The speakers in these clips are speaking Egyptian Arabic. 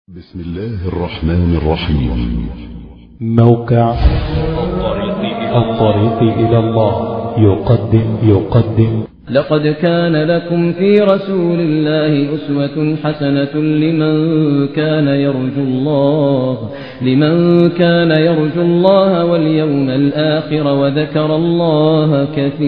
بسم الله الرحمن الرحيم موقع الطريق إلى الله يقدم يقدم لقد كان لكم في رسول الله أسوة حسنة لمن كان يرجو الله لمن كان يرجو الله واليوم الآخر وذكر الله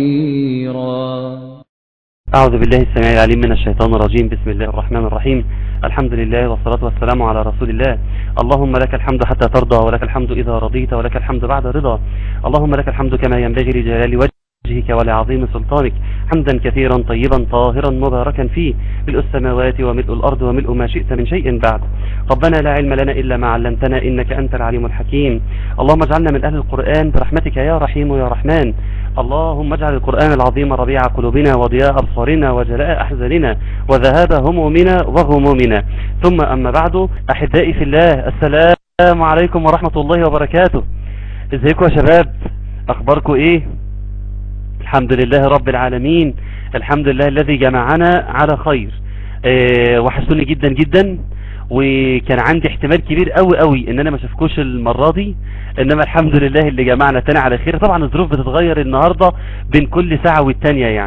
كثيرا أعوذ بالله السميع العليم من الشيطان الرجيم بسم الله الرحمن الرحيم الحمد لله والصلاة والسلام على رسول الله اللهم لك الحمد حتى ترضى ولك الحمد إذا رضيت ولك الحمد بعد رضا اللهم لك الحمد كما ينبغي لجلال وجهك ولعظيم سلطانك حمدا كثيرا طيبا طاهرا مباركا فيه ملء السماوات وملء الأرض وملء ما شئت من شيء بعد ربنا لا علم لنا إلا ما علمتنا إنك أنت العليم الحكيم اللهم اجعلنا من أهل القرآن برحمتك يا رحيم يا رحمن اللهم اجعل القرآن العظيم ربيع قلوبنا وضياء أبصارنا وجلاء أحزاننا وذهاب همومنا وغمومنا ثم أما بعد أحبائي في الله السلام عليكم ورحمة الله وبركاته ازيكم يا شباب أخباركم إيه الحمد لله رب العالمين الحمد لله الذي جمعنا على خير اه وحسوني جدا جدا وكان عندي احتمال كبير قوي قوي ان انا ما اشوفكوش المرة دي انما الحمد لله اللي جمعنا تاني على خير طبعا الظروف بتتغير النهاردة بين كل ساعة والتانية يعني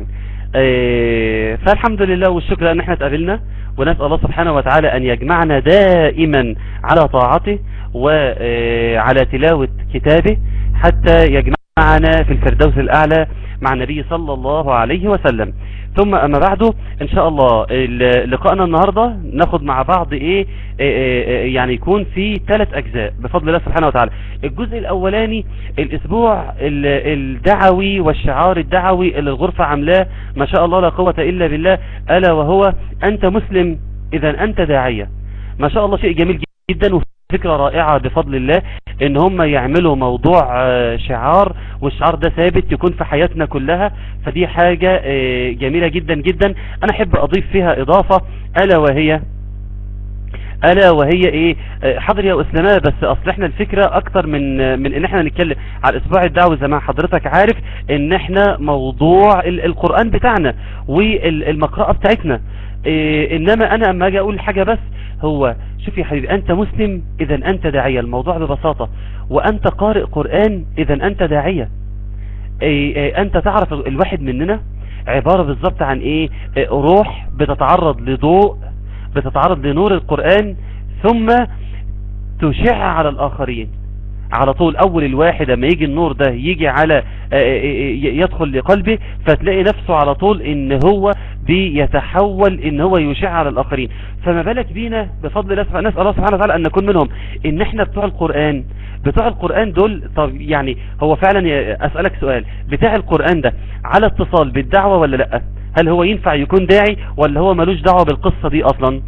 اه فالحمد لله والشكر ان احنا اتقابلنا ونسأل الله سبحانه وتعالى ان يجمعنا دائما على طاعته وعلى تلاوة كتابه حتى يجمعنا في الفردوس الاعلى مع النبي صلى الله عليه وسلم ثم اما بعده ان شاء الله لقاءنا النهاردة ناخد مع بعض ايه, إيه, إيه يعني يكون في ثلاث اجزاء بفضل الله سبحانه وتعالى الجزء الاولاني الاسبوع الدعوي والشعار الدعوي اللي الغرفة عاملاه ما شاء الله لا قوة الا بالله الا وهو انت مسلم اذا انت داعية ما شاء الله شيء جميل جدا فكرة رائعة بفضل الله ان هم يعملوا موضوع شعار والشعار ده ثابت يكون في حياتنا كلها فدي حاجة جميلة جدا جدا انا احب اضيف فيها اضافة الا وهي الا وهي ايه حاضر يا اسلامة بس اصل احنا الفكرة اكتر من من ان احنا نتكلم على الاسبوع الدعوي زي ما حضرتك عارف ان احنا موضوع القرآن بتاعنا والمقرأة بتاعتنا إيه انما انا اما اجي اقول حاجة بس هو شوف يا حبيبي انت مسلم اذا انت داعية الموضوع ببساطة وانت قارئ قرآن اذا انت داعية إيه إيه انت تعرف الواحد مننا عبارة بالظبط عن ايه روح بتتعرض لضوء بتتعرض لنور القرآن ثم تشع على الاخرين على طول اول الواحد اما يجي النور ده يجي على يدخل لقلبه فتلاقي نفسه على طول ان هو بيتحول ان هو يشع على الاخرين فما بالك بينا بفضل الله سبحانه نسأل الله سبحانه وتعالى ان نكون منهم ان احنا بتوع القرآن بتوع القرآن دول طب يعني هو فعلا اسألك سؤال بتاع القرآن ده على اتصال بالدعوة ولا لا هل هو ينفع يكون داعي ولا هو ملوش دعوة بالقصة دي اصلا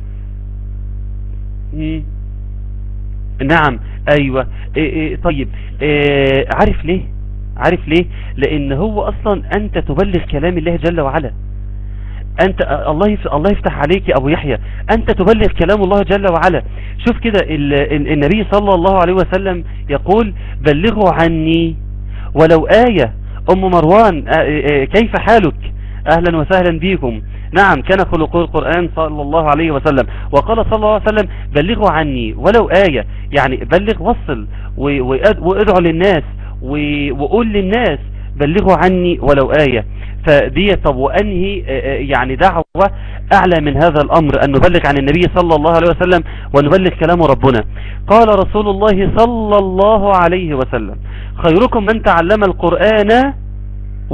مم. نعم ايوه إيه إيه طيب إيه عارف ليه عارف ليه لان هو اصلا انت تبلغ كلام الله جل وعلا انت الله الله يفتح عليك يا ابو يحيى انت تبلغ كلام الله جل وعلا شوف كده النبي صلى الله عليه وسلم يقول بلغوا عني ولو آية ام مروان كيف حالك اهلا وسهلا بكم نعم كان خلق القرآن صلى الله عليه وسلم وقال صلى الله عليه وسلم بلغوا عني ولو آية يعني بلغ وصل وادعوا للناس وقول للناس بلغوا عني ولو آية فدي طب وأنهي يعني دعوة أعلى من هذا الأمر أن نبلغ عن النبي صلى الله عليه وسلم ونبلغ كلام ربنا قال رسول الله صلى الله عليه وسلم خيركم من تعلم القرآن و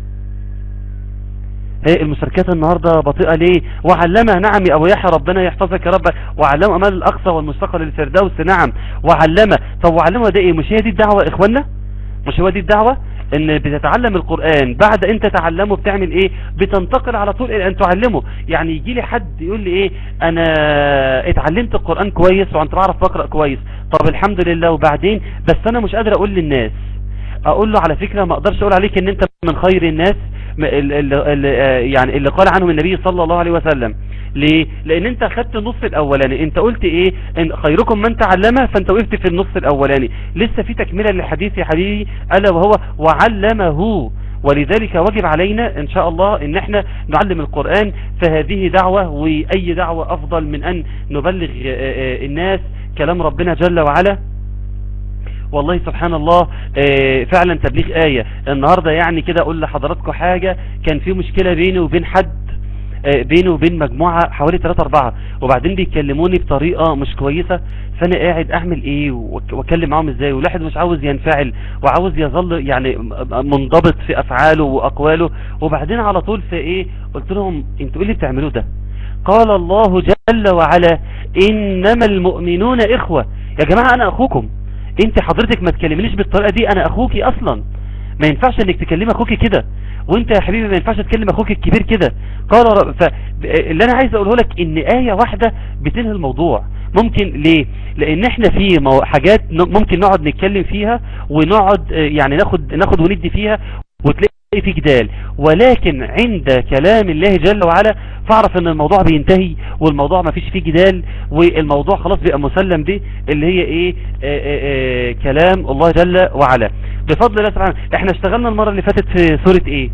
المشاركات النهاردة بطيئة ليه وعلمها نعم يا ابو يحيى ربنا يحفظك يا رب وعلم امال الاقصى والمستقى للفردوس نعم وعلمه طب وعلمه ده ايه مش هي دي الدعوة يا اخوانا مش هو دي الدعوة ان بتتعلم القرآن بعد انت تعلمه بتعمل ايه بتنتقل على طول ان تعلمه يعني يجي لي حد يقول لي ايه انا اتعلمت القرآن كويس وانت بعرف بقرأ كويس طب الحمد لله وبعدين بس انا مش قادر اقول للناس اقول له على فكرة ما اقدرش اقول عليك ان انت من خير الناس اللي يعني اللي قال عنهم النبي صلى الله عليه وسلم ليه لان انت خدت النص الاولاني انت قلت ايه ان خيركم من تعلمه فانت وقفت في النص الاولاني لسه في تكملة للحديث يا حبيبي الا وهو وعلمه ولذلك واجب علينا ان شاء الله ان احنا نعلم القرآن فهذه دعوة واي دعوة افضل من ان نبلغ الناس كلام ربنا جل وعلا والله سبحان الله فعلا تبليغ آية النهاردة يعني كده اقول لحضراتكم حاجة كان في مشكلة بيني وبين حد بينه وبين مجموعة حوالي 3 4 وبعدين بيكلموني بطريقة مش كويسة فانا قاعد اعمل ايه واكلم معاهم ازاي والواحد مش عاوز ينفعل وعاوز يظل يعني منضبط في افعاله واقواله وبعدين على طول في ايه قلت لهم انتوا ايه اللي بتعملوه ده قال الله جل وعلا انما المؤمنون اخوة يا جماعة انا اخوكم انت حضرتك ما تكلمنيش بالطريقة دي انا اخوكي اصلا ما ينفعش انك تكلم اخوكي كده وانت يا حبيبي ما ينفعش تكلم اخوك الكبير كده قال رب فاللي انا عايز اقوله لك ان آية واحدة بتنهي الموضوع ممكن ليه لان احنا في حاجات ممكن نقعد نتكلم فيها ونقعد يعني ناخد ناخد وندي فيها وتلاقي في جدال ولكن عند كلام الله جل وعلا فاعرف ان الموضوع بينتهي والموضوع ما فيش فيه جدال والموضوع خلاص بيبقى مسلم به اللي هي ايه آآ آآ كلام الله جل وعلا بفضل الله سبحانه احنا اشتغلنا المرة اللي فاتت في سورة ايه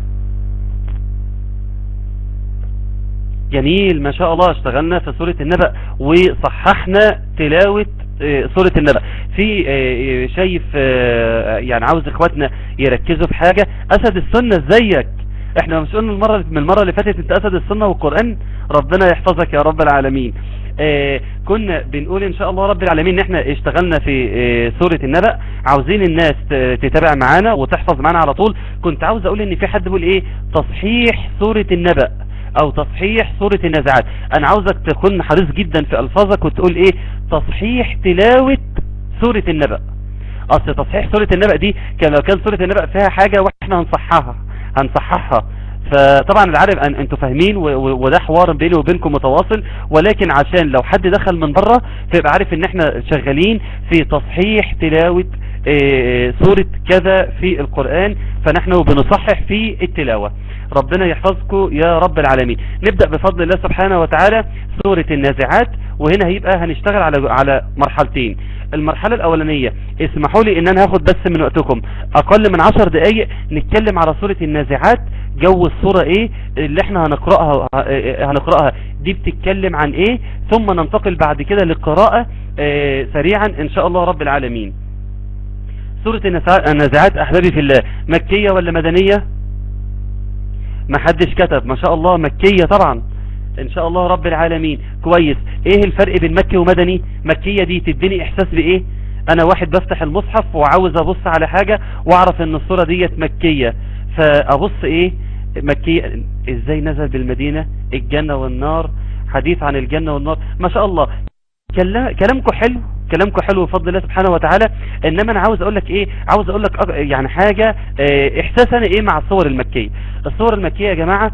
جميل ما شاء الله اشتغلنا في سورة النبأ وصححنا تلاوة سورة النبأ في شايف يعني عاوز اخواتنا يركزوا في حاجة اسد السنة ازيك احنا مش قلنا المرة من المرة اللي فاتت انت اسد السنة والقرآن ربنا يحفظك يا رب العالمين آه كنا بنقول ان شاء الله رب العالمين ان احنا اشتغلنا في آه سورة النبأ عاوزين الناس تتابع معانا وتحفظ معانا على طول كنت عاوز اقول ان في حد بيقول ايه تصحيح سورة النبأ او تصحيح سورة النازعات انا عاوزك تكون حريص جدا في الفاظك وتقول ايه تصحيح تلاوة سورة النبأ اصل تصحيح سورة النبأ دي كان لو كان سورة النبأ فيها حاجة واحنا هنصححها هنصححها فطبعا العارف ان انتوا فاهمين وده حوار بيني وبينكم متواصل ولكن عشان لو حد دخل من بره فيبقى عارف ان احنا شغالين في تصحيح تلاوة اه سورة كذا في القرآن فنحن بنصحح في التلاوة ربنا يحفظكم يا رب العالمين نبدأ بفضل الله سبحانه وتعالى سورة النازعات وهنا هيبقى هنشتغل على على مرحلتين المرحلة الأولانية اسمحوا لي ان انا هاخد بس من وقتكم اقل من عشر دقايق نتكلم على سورة النازعات جو الصورة ايه اللي احنا هنقرأها هنقرأها دي بتتكلم عن ايه ثم ننتقل بعد كده للقراءة اه سريعا ان شاء الله رب العالمين سورة النازعات احبابي في الله مكية ولا مدنية ما حدش كتب ما شاء الله مكية طبعا ان شاء الله رب العالمين كويس ايه الفرق بين مكي ومدني مكية دي تديني احساس بايه انا واحد بفتح المصحف وعاوز ابص على حاجة واعرف ان الصورة ديت مكية فابص ايه مكية ازاي نزل بالمدينة الجنة والنار حديث عن الجنة والنار ما شاء الله كلامكم حلو كلامكم حلو بفضل الله سبحانه وتعالى انما انا عاوز اقول لك ايه عاوز اقول لك يعني حاجة اه احساس انا ايه مع الصور المكية الصور المكية يا جماعة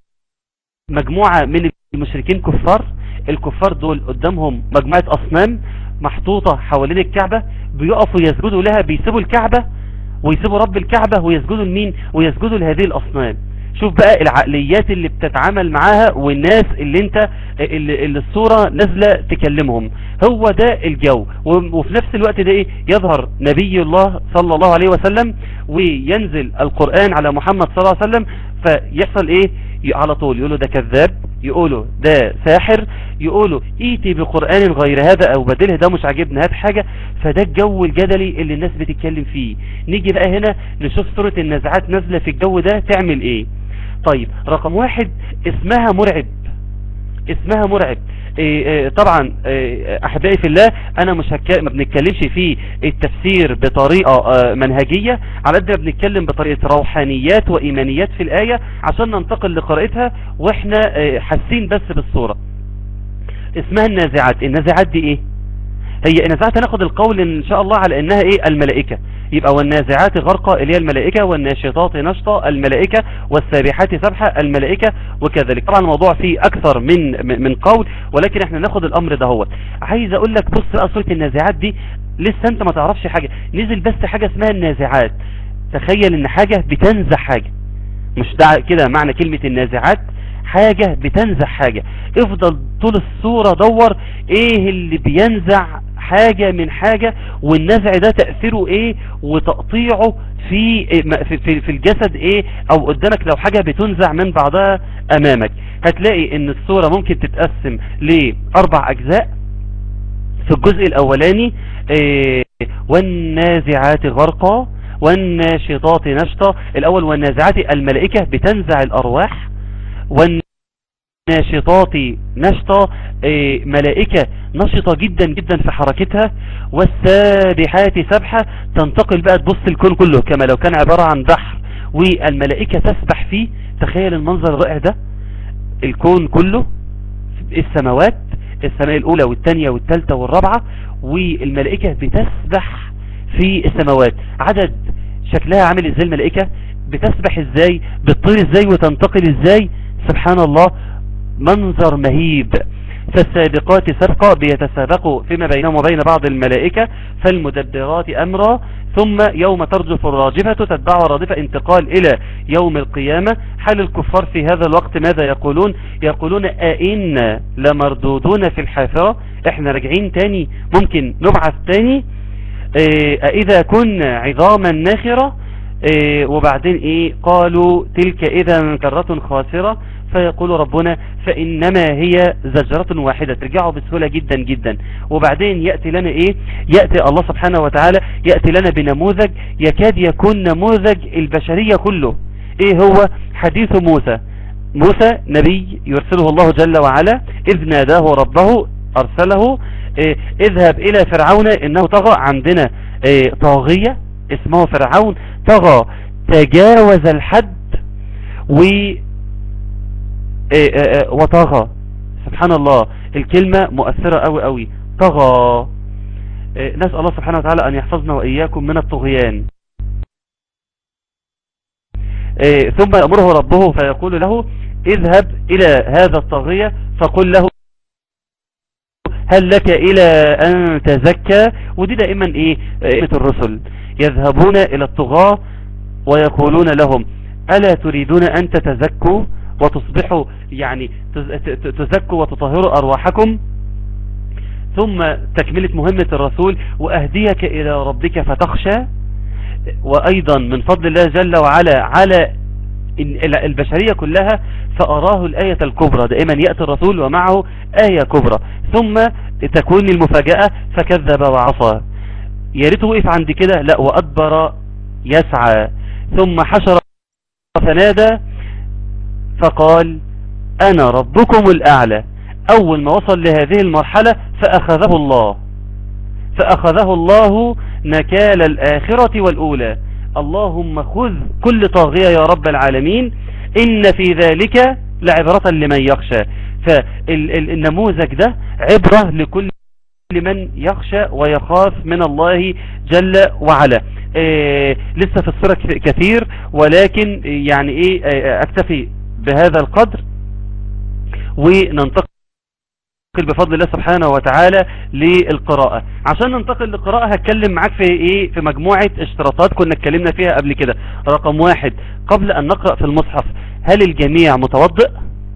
مجموعة من المشركين كفار الكفار دول قدامهم مجموعة اصنام محطوطة حوالين الكعبة بيقفوا يسجدوا لها بيسيبوا الكعبة ويسيبوا رب الكعبة ويسجدوا لمين ويسجدوا لهذه الاصنام شوف بقى العقليات اللي بتتعامل معاها والناس اللي انت اللي, اللي الصورة نازلة تكلمهم هو ده الجو وفي نفس الوقت ده ايه يظهر نبي الله صلى الله عليه وسلم وينزل القرآن على محمد صلى الله عليه وسلم فيحصل ايه على طول يقولوا ده كذاب يقولوا ده ساحر يقولوا ايتي بقرآن غير هذا او بدله ده مش عاجبنا هات حاجة فده الجو الجدلي اللي الناس بتتكلم فيه نيجي بقى هنا نشوف سورة النازعات نازلة في الجو ده تعمل ايه طيب رقم واحد اسمها مرعب اسمها مرعب إيه إيه طبعا إيه احبائي في الله انا مش هك... ما بنتكلمش في التفسير بطريقة منهجية على قد ما بنتكلم بطريقة روحانيات وايمانيات في الاية عشان ننتقل لقراءتها واحنا حاسين بس بالصورة اسمها النازعات النازعات دي ايه هي النازعات هناخد القول ان شاء الله على انها ايه الملائكة يبقى والنازعات غرقا اللي هي الملائكة والناشطات نشطا الملائكة والسابحات سبحة الملائكة وكذلك طبعا الموضوع فيه اكثر من من قول ولكن احنا ناخد الامر ده هو عايز اقول لك بص بقى سورة النازعات دي لسه انت ما تعرفش حاجة نزل بس حاجة اسمها النازعات تخيل ان حاجة بتنزع حاجة مش ده كده معنى كلمة النازعات حاجة بتنزع حاجة افضل طول الصورة دور ايه اللي بينزع حاجة من حاجة والنزع ده تأثيره ايه وتقطيعه في في في, في الجسد ايه او قدامك لو حاجة بتنزع من بعضها امامك هتلاقي ان الصورة ممكن تتقسم لاربع اجزاء في الجزء الاولاني إيه والنازعات غرقا والناشطات نشطا الاول والنازعات الملائكة بتنزع الارواح والناشطات نشطا إيه ملائكة نشطة جدا جدا في حركتها والسابحات سبحة تنتقل بقى تبص الكون كله كما لو كان عبارة عن بحر والملائكة تسبح فيه تخيل المنظر الرائع ده الكون كله السماوات السماء الاولى والثانية والثالثة والرابعة والملائكة بتسبح في السماوات عدد شكلها عامل ازاي الملائكة بتسبح ازاي بتطير ازاي وتنتقل ازاي سبحان الله منظر مهيب فالسابقات سبقا بيتسابقوا فيما بينهم وبين بعض الملائكة فالمدبرات أمرا ثم يوم ترجف الراجفة تتبع رادفة انتقال إلى يوم القيامة حال الكفار في هذا الوقت ماذا يقولون يقولون أئنا لمردودون في الحافرة احنا راجعين تاني ممكن نبعث تاني أئذا كنا عظاما ناخرة إيه وبعدين ايه قالوا تلك اذا كرة خاسرة فيقول ربنا فإنما هي زجرة واحدة ترجعوا بسهولة جدا جدا وبعدين يأتي لنا ايه يأتي الله سبحانه وتعالى يأتي لنا بنموذج يكاد يكون نموذج البشرية كله ايه هو حديث موسى موسى نبي يرسله الله جل وعلا إذ ناداه ربه أرسله إيه اذهب إلى فرعون إنه طغى عندنا إيه طاغية اسمه فرعون طغى تجاوز الحد و وطغى سبحان الله الكلمة مؤثرة قوي قوي طغى نسأل الله سبحانه وتعالى أن يحفظنا وإياكم من الطغيان ثم يأمره ربه فيقول له اذهب إلى هذا الطاغية فقل له هل لك إلى أن تزكى ودي دائما إيه إيه الرسل يذهبون إلى الطغاة ويقولون لهم ألا تريدون أن تتزكوا وتصبحوا يعني تزكوا وتطهروا أرواحكم ثم تكملة مهمة الرسول وأهديك إلى ربك فتخشى وأيضا من فضل الله جل وعلا على البشرية كلها فأراه الآية الكبرى دائما يأتي الرسول ومعه آية كبرى ثم تكون المفاجأة فكذب وعصى يا ريته وقف عند كده لا وأدبر يسعى ثم حشر فنادى فقال أنا ربكم الأعلى أول ما وصل لهذه المرحلة فأخذه الله فأخذه الله نكال الآخرة والأولى اللهم خذ كل طاغية يا رب العالمين إن في ذلك لعبرة لمن يخشى فالنموذج ده عبرة لكل من يخشى ويخاف من الله جل وعلا إيه لسه في الصورة كثير ولكن يعني ايه اكتفي بهذا القدر وننتقل بفضل الله سبحانه وتعالى للقراءة عشان ننتقل للقراءة هتكلم معاك في ايه في مجموعة اشتراطات كنا اتكلمنا فيها قبل كده رقم واحد قبل ان نقرأ في المصحف هل الجميع متوضئ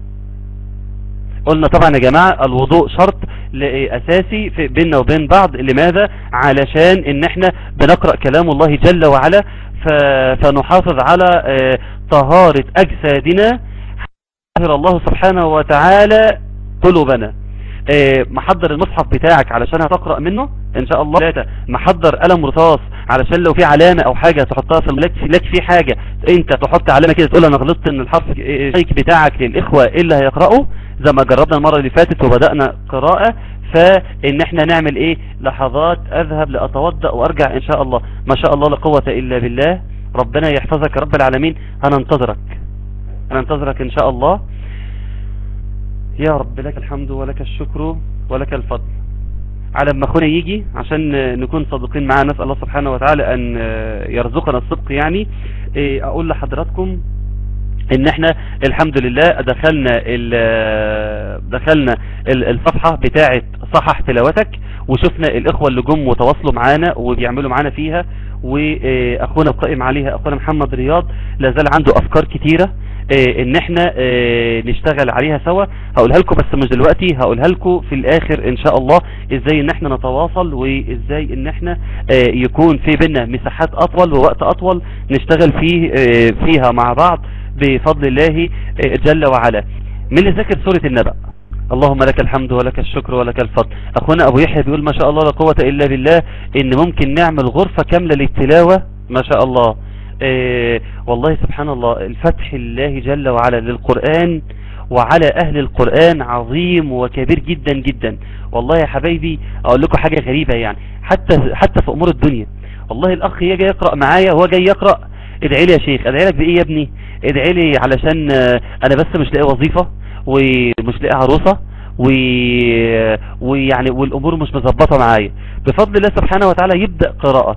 قلنا طبعا يا جماعة الوضوء شرط اساسي في بيننا وبين بعض لماذا علشان ان احنا بنقرأ كلام الله جل وعلا فنحافظ على طهارة اجسادنا طهر الله سبحانه وتعالى قلوبنا محضر المصحف بتاعك علشان هتقرأ منه ان شاء الله ثلاثة محضر قلم رصاص علشان لو في علامة او حاجة تحطها في لك في, لك في حاجة انت تحط علامة كده تقول انا غلطت ان الحرف بتاعك للاخوة اللي هيقرأوا زي ما جربنا المرة اللي فاتت وبدأنا قراءة فان احنا نعمل ايه لحظات اذهب لاتوضأ وارجع ان شاء الله ما شاء الله لا قوة الا بالله ربنا يحفظك رب العالمين هننتظرك هننتظرك ان شاء الله يا رب لك الحمد ولك الشكر ولك الفضل على ما اخونا يجي عشان نكون صادقين معاه نسأل الله سبحانه وتعالى ان يرزقنا الصدق يعني اقول لحضراتكم ان احنا الحمد لله دخلنا دخلنا الصفحة بتاعة صحح تلاوتك وشفنا الاخوة اللي جم وتواصلوا معانا وبيعملوا معانا فيها واخونا القائم عليها اخونا محمد رياض لازال عنده افكار كتيرة اه ان احنا اه نشتغل عليها سوا هقولها لكم بس مش دلوقتي هقولها لكم في الاخر ان شاء الله ازاي ان احنا نتواصل وازاي ان احنا اه يكون في بينا مساحات اطول ووقت اطول نشتغل فيه اه فيها مع بعض بفضل الله اه جل وعلا من اللي ذاكر سورة النبأ اللهم لك الحمد ولك الشكر ولك الفضل اخونا ابو يحيى بيقول ما شاء الله لا قوة الا بالله ان ممكن نعمل غرفة كاملة للتلاوة ما شاء الله اه والله سبحان الله الفتح الله جل وعلا للقرآن وعلى اهل القرآن عظيم وكبير جدا جدا والله يا حبايبي اقول لكم حاجة غريبة يعني حتى حتى في امور الدنيا والله الاخ يجي يقرأ معايا وهو جاي يقرأ ادعي لي يا شيخ ادعي لك بايه يا ابني ادعي لي علشان اه انا بس مش لاقي وظيفة ومش لاقي عروسة و... ويعني والامور مش مظبطه معايا بفضل الله سبحانه وتعالى يبدا قراءه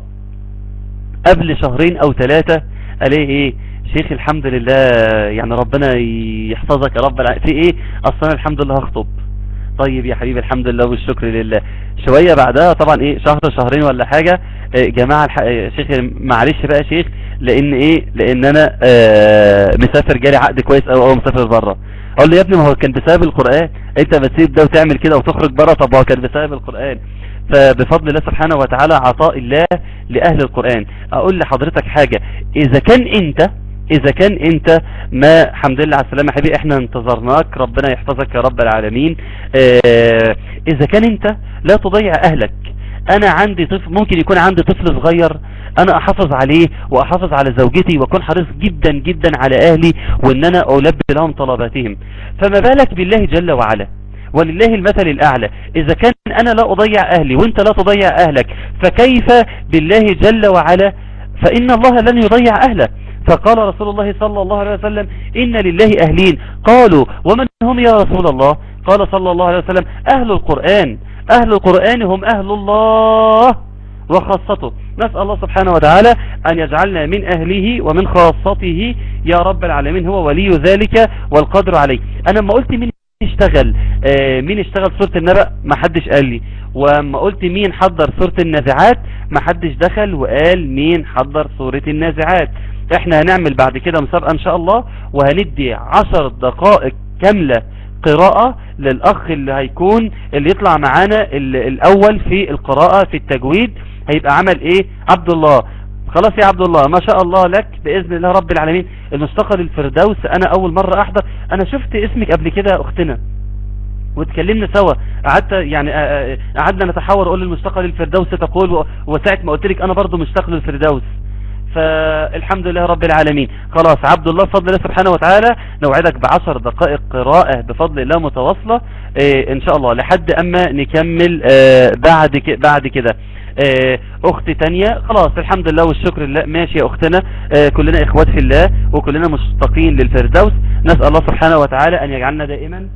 قبل شهرين او ثلاثه الاقي ايه شيخ الحمد لله يعني ربنا يحفظك يا رب الع... في ايه اصلا الحمد لله هخطب طيب يا حبيبي الحمد لله والشكر لله شويه بعدها طبعا ايه شهر شهرين ولا حاجه إيه جماعه الح... شيخ معلش بقى شيخ لان ايه لان انا آه مسافر جالي عقد كويس او او مسافر بره اقول له يا ابني ما هو كان بسبب القرآن انت بتسيب ده وتعمل كده وتخرج بره طب هو كان بسبب القرآن فبفضل الله سبحانه وتعالى عطاء الله لأهل القرآن اقول لحضرتك حاجة اذا كان انت اذا كان انت ما الحمد لله على السلامة حبيبي احنا انتظرناك ربنا يحفظك يا رب العالمين اه اذا كان انت لا تضيع اهلك انا عندي طفل ممكن يكون عندي طفل صغير انا احافظ عليه واحافظ على زوجتي واكون حريص جدا جدا على اهلي وان انا البي لهم طلباتهم فما بالك بالله جل وعلا ولله المثل الاعلى اذا كان انا لا اضيع اهلي وانت لا تضيع اهلك فكيف بالله جل وعلا فان الله لن يضيع اهله فقال رسول الله صلى الله عليه وسلم ان لله اهلين قالوا ومن هم يا رسول الله قال صلى الله عليه وسلم اهل القرآن اهل القرآن هم اهل الله وخاصته نسأل الله سبحانه وتعالى أن يجعلنا من أهله ومن خاصته يا رب العالمين هو ولي ذلك والقدر عليه أنا لما قلت مين اشتغل آه مين اشتغل سورة النبأ ما حدش قال لي وما قلت مين حضر سورة النازعات ما حدش دخل وقال مين حضر سورة النازعات احنا هنعمل بعد كده مسابقة ان شاء الله وهندي عشر دقائق كاملة قراءة للأخ اللي هيكون اللي يطلع معانا الأول في القراءة في التجويد هيبقى عمل ايه عبد الله خلاص يا عبد الله ما شاء الله لك بإذن الله رب العالمين المستقر الفردوس انا اول مرة احضر انا شفت اسمك قبل كده اختنا واتكلمنا سوا قعدت يعني قعدنا نتحاور اقول المستقر الفردوس تقول وساعة ما قلت لك انا برضو مشتاق للفردوس فالحمد لله رب العالمين خلاص عبد الله بفضل الله سبحانه وتعالى نوعدك بعشر دقائق قراءة بفضل الله متواصلة اه ان شاء الله لحد اما نكمل اه بعد ك بعد كده اه اخت تانية خلاص الحمد لله والشكر لله ماشي يا اختنا كلنا اخوات في الله وكلنا مشتاقين للفردوس نسأل الله سبحانه وتعالى ان يجعلنا دائما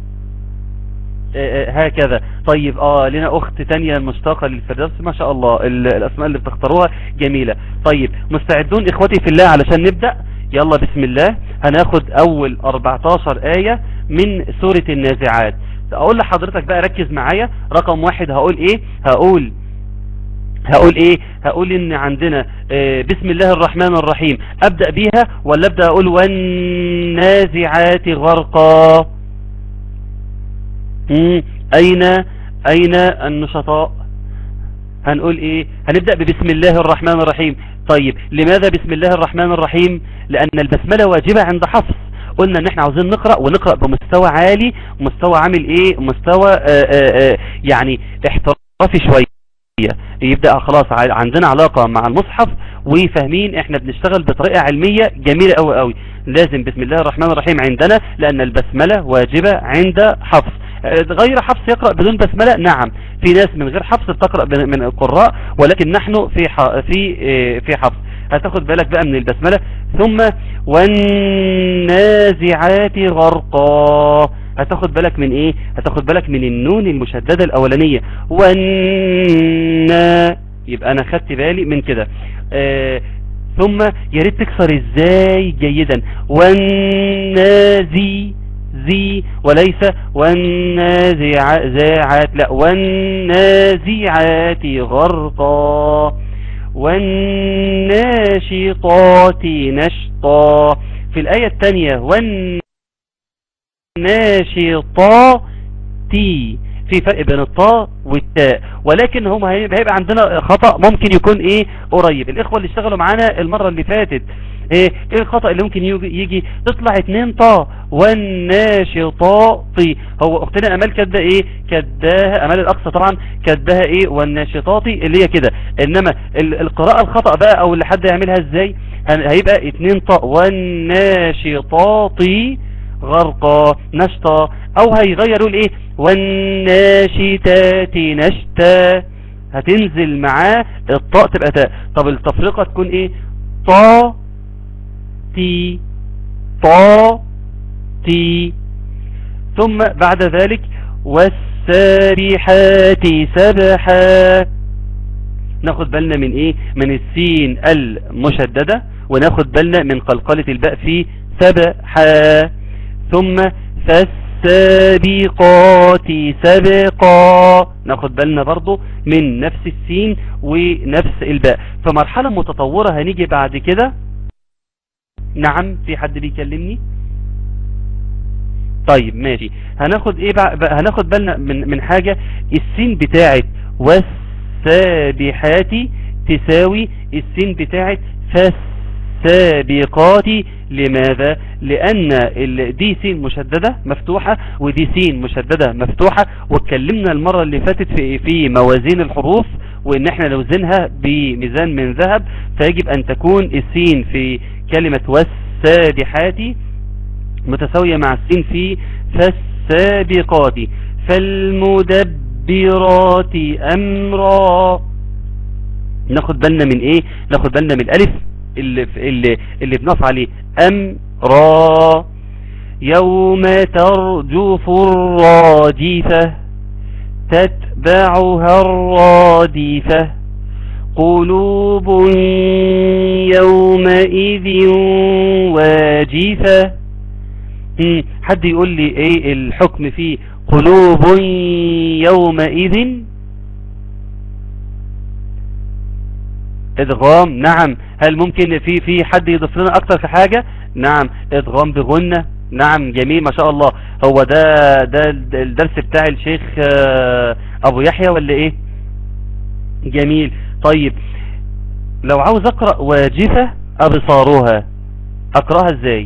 هكذا طيب اه لنا اخت تانية مشتاقة للفردوس ما شاء الله الاسماء اللي بتختاروها جميلة طيب مستعدون اخوتي في الله علشان نبدأ يلا بسم الله هناخد اول 14 آية من سورة النازعات اقول لحضرتك بقى ركز معايا رقم واحد هقول ايه هقول هقول ايه هقول ان عندنا آه بسم الله الرحمن الرحيم ابدأ بيها ولا ابدأ اقول والنازعات غرقا اين اين النشطاء هنقول ايه هنبدأ ببسم الله الرحمن الرحيم طيب لماذا بسم الله الرحمن الرحيم لان البسملة واجبة عند حفظ قلنا ان احنا عاوزين نقرأ ونقرأ بمستوى عالي مستوى عامل ايه مستوى آآ آآ يعني احترافي شوية يبدأ خلاص عندنا علاقة مع المصحف وفاهمين احنا بنشتغل بطريقة علمية جميلة قوي قوي لازم بسم الله الرحمن الرحيم عندنا لان البسملة واجبة عند حفظ غير حفص يقرأ بدون بسملة نعم في ناس من غير حفص بتقرأ من القراء ولكن نحن في في في حفص هتاخد بالك بقى من البسملة ثم والنازعات غرقا هتاخد بالك من ايه هتاخد بالك من النون المشددة الاولانية والنا يبقى انا خدت بالي من كده آه ثم يا ريت تكسر ازاي جيدا والنازي ذي وليس والنازعات لا والنازعات غرقا والناشطات نشطا في الآية الثانية والناشطات في فرق بين الطاء والتاء ولكن هم هيبقى عندنا خطأ ممكن يكون ايه قريب الاخوة اللي اشتغلوا معانا المرة اللي فاتت ايه ايه الخطأ اللي ممكن يجي تطلع اتنين طا والناشطات هو اختنا امال كده ايه كداها امال الاقصى طبعا كداها ايه والناشطات اللي هي كده انما القراءة الخطأ بقى او اللي حد يعملها ازاي هيبقى اتنين طا والناشطات غرقا نشطا او هيغيروا الايه والناشتات نشتا هتنزل معاه الطاء تبقى تاء طب التفرقة تكون ايه طا تي طا تي ثم بعد ذلك والسابحات سبحا ناخد بالنا من ايه من السين المشددة وناخد بالنا من قلقلة الباء في سبحا ثم فالسابقات سبقا ناخد بالنا برضو من نفس السين ونفس الباء فمرحلة متطورة هنيجي بعد كده نعم في حد بيكلمني طيب ماشي هناخد ايه بقى هناخد بالنا من من حاجة السين بتاعت والسابحات تساوي السين بتاعت فالسابقات لماذا لان دي سين مشددة مفتوحة ودي سين مشددة مفتوحة واتكلمنا المرة اللي فاتت في, في موازين الحروف وان احنا نوزنها بميزان من ذهب فيجب ان تكون السين في كلمة والسابحات متساوية مع السين في فالسابقات فالمدبرات امرا ناخد بالنا من ايه ناخد بالنا من الالف اللي, اللي, اللي بنقف عليه امرا يوم ترجف الراجفة تتبعها الرادفة قلوب يومئذ واجفة حد يقول لي ايه الحكم في قلوب يومئذ ادغام نعم هل ممكن في في حد يضيف لنا اكتر في حاجة نعم ادغام بغنة نعم جميل ما شاء الله هو ده ده الدرس بتاع الشيخ ابو يحيى ولا ايه جميل طيب لو عاوز اقرأ واجفة ابصارها اقرأها ازاي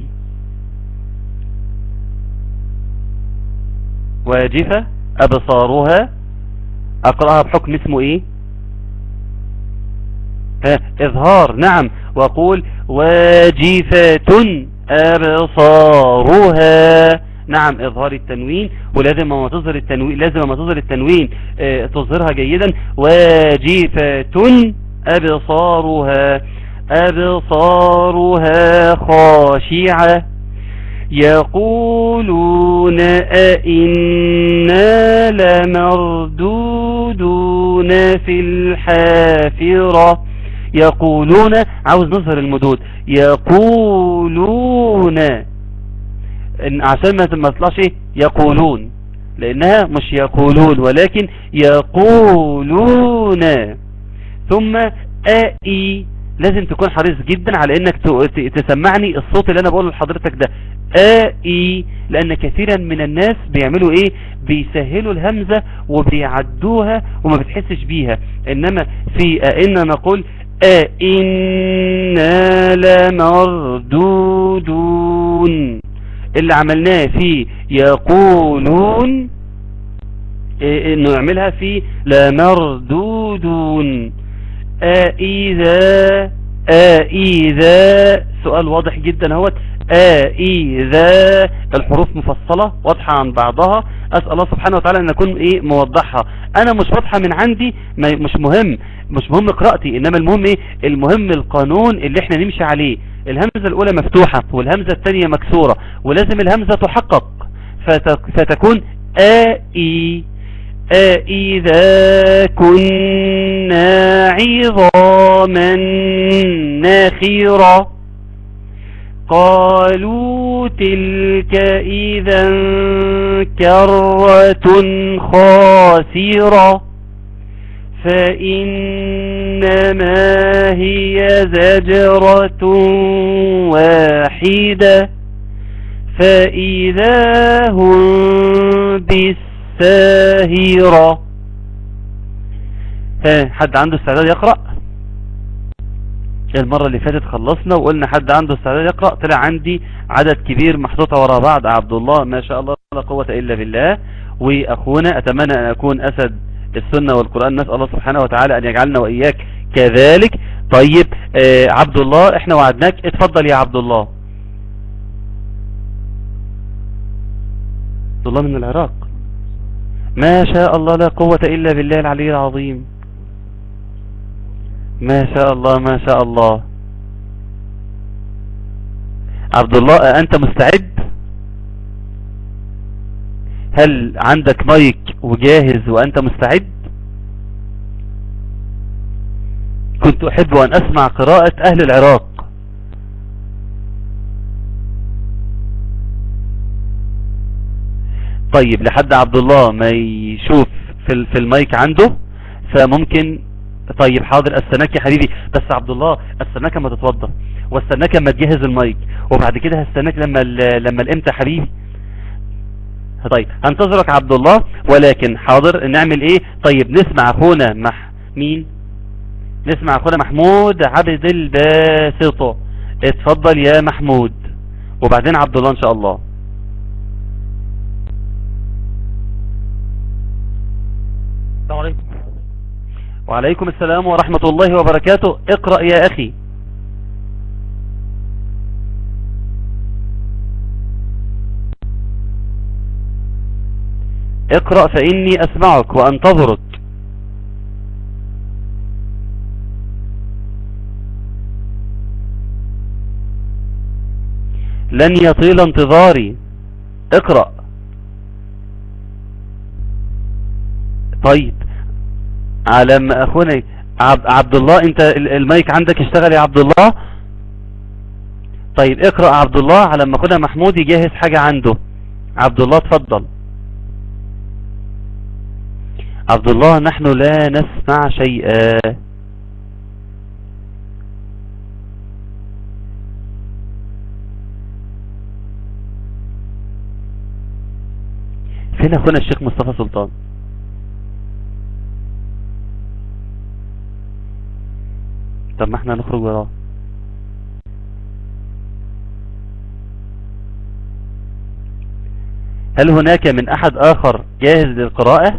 واجفة ابصارها اقرأها بحكم اسمه ايه ها اظهار نعم وقول واجفة ابصارها نعم اظهار التنوين ولازم ما تظهر التنوين لازم ما تظهر التنوين اه تظهرها جيدا واجفة ابصارها ابصارها خاشعة يقولون أئنا لمردودون في الحافرة يقولون عاوز نظهر المدود يقولون عشان ما تطلعش ايه يقولون لانها مش يقولون ولكن يقولون ثم اي لازم تكون حريص جدا على انك تسمعني الصوت اللي انا بقوله لحضرتك ده اي لان كثيرا من الناس بيعملوا ايه بيسهلوا الهمزة وبيعدوها وما بتحسش بيها انما في ان نقول أئنا لمردودون اللي عملناه في يقولون انه يعملها في لمردودون أئذا أئذا سؤال واضح جدا اهوت أئذا الحروف مفصلة واضحة عن بعضها أسأل الله سبحانه وتعالى أن أكون إيه موضحها أنا مش واضحة من عندي مش مهم مش مهم قراءتي إنما المهم إيه المهم القانون اللي إحنا نمشي عليه الهمزة الأولى مفتوحة والهمزة الثانية مكسورة ولازم الهمزة تحقق فتكون آئي أإذا كنا عظاما نخيرا قالوا تلك إذا كرة خاسرة فإنما هي زجرة واحدة فإذا هم بالساهرة ها حد عنده استعداد يقرأ المرة اللي فاتت خلصنا وقلنا حد عنده استعداد يقرأ طلع عندي عدد كبير محطوطة ورا بعض عبد الله ما شاء الله لا قوة إلا بالله وأخونا أتمنى أن أكون أسد السنة والقرآن نسأل الله سبحانه وتعالى أن يجعلنا وإياك كذلك طيب آه عبد الله احنا وعدناك اتفضل يا عبد الله عبد الله من العراق ما شاء الله لا قوة إلا بالله العلي العظيم ما شاء الله ما شاء الله عبد الله أنت مستعد هل عندك مايك وجاهز وأنت مستعد كنت أحب أن أسمع قراءة أهل العراق طيب لحد عبد الله ما يشوف في في المايك عنده فممكن طيب حاضر استناك يا حبيبي بس عبد الله استناك اما تتوضى واستناك اما تجهز المايك وبعد كده هستناك لما لما الامتى يا حبيبي طيب هنتظرك عبد الله ولكن حاضر نعمل ايه طيب نسمع اخونا مح مين نسمع اخونا محمود عبد الباسطة اتفضل يا محمود وبعدين عبد الله ان شاء الله السلام عليكم وعليكم السلام ورحمة الله وبركاته اقرأ يا أخي اقرأ فإني أسمعك وأنتظرك لن يطيل انتظاري اقرأ طيب على ما اخونا عبد الله انت المايك عندك اشتغل يا عبد الله طيب اقرأ عبد الله على ما اخونا محمود يجهز حاجة عنده عبد الله تفضل عبد الله نحن لا نسمع شيئا فين اخونا الشيخ مصطفى سلطان طب ما احنا نخرج وراه هل هناك من احد اخر جاهز للقراءة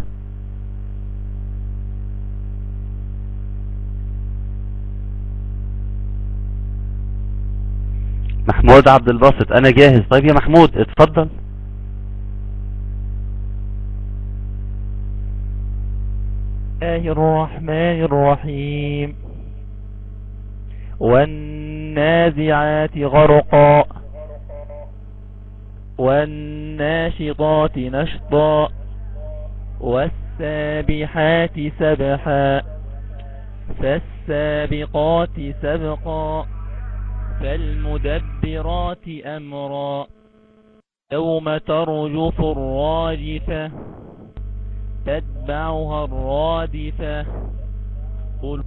محمود عبد الباسط انا جاهز طيب يا محمود اتفضل الله الرحمن الرحيم والنازعات غرقا والناشطات نشطا والسابحات سبحا فالسابقات سبقا فالمدبرات أمرا يوم ترجف الراجفة تتبعها الرادفة قل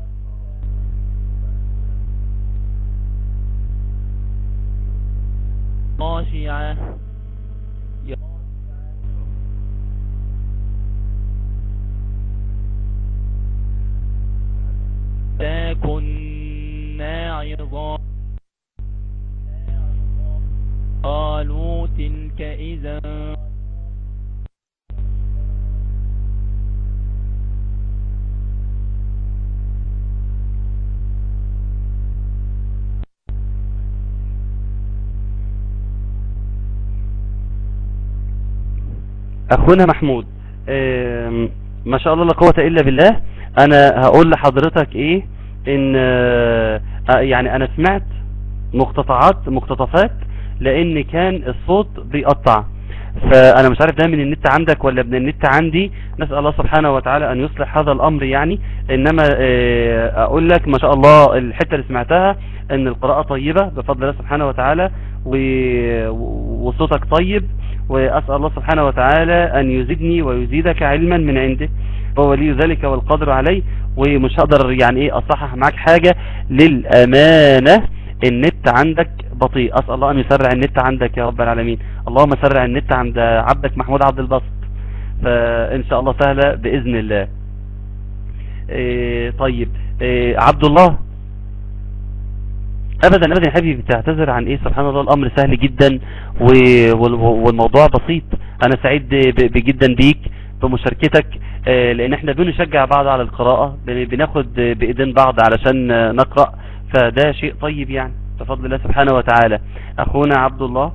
خاشعة كنا عظام قالوا تلك إذا اخونا محمود ما شاء الله لا قوة الا بالله انا هقول لحضرتك ايه ان يعني انا سمعت مقتطعات مقتطفات لان كان الصوت بيقطع فانا مش عارف ده من النت عندك ولا من النت عندي نسأل الله سبحانه وتعالى ان يصلح هذا الامر يعني انما اقول لك ما شاء الله الحتة اللي سمعتها ان القراءة طيبة بفضل الله سبحانه وتعالى وصوتك طيب وأسأل الله سبحانه وتعالى أن يزيدني ويزيدك علما من عنده هو ولي ذلك والقدر عليه ومش هقدر يعني ايه اصحح معاك حاجة للامانة النت عندك بطيء اسأل الله ان يسرع النت عندك يا رب العالمين اللهم سرع النت عند عبدك محمود عبد الباسط فان شاء الله سهلة باذن الله إيه طيب إيه عبد الله ابدا ابدا يا حبيبي بتعتذر عن ايه سبحان الله الامر سهل جدا و- وال- والموضوع بسيط انا سعيد ب- ب- جدا بيك بمشاركتك آه، لان احنا بنشجع بعض على القراءة بن- بناخد بايدين بعض علشان آه، نقرأ فده شيء طيب يعني بفضل الله سبحانه وتعالى اخونا عبد الله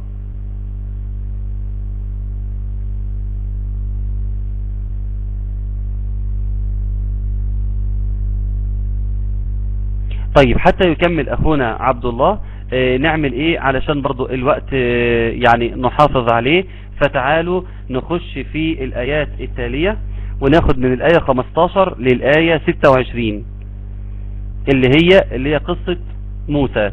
طيب حتى يكمل اخونا عبد الله آه، نعمل ايه علشان برضو الوقت آه، يعني نحافظ عليه فتعالوا نخش في الايات التالية وناخد من الاية 15 للاية 26 اللي هي اللي هي قصة موسى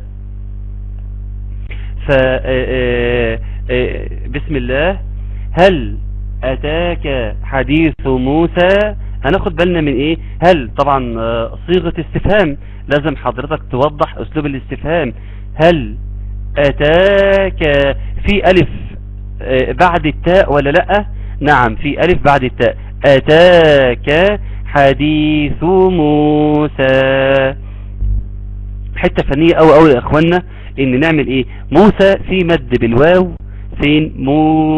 ف آه، آه، بسم الله هل اتاك حديث موسى هناخد بالنا من ايه هل طبعا آه، صيغة استفهام لازم حضرتك توضح اسلوب الاستفهام هل اتاك في الف آه، بعد التاء ولا لا نعم في الف بعد التاء اتاك حديث موسى حتة فنية قوي قوي يا اخوانا ان نعمل ايه موسى في مد بالواو فين مو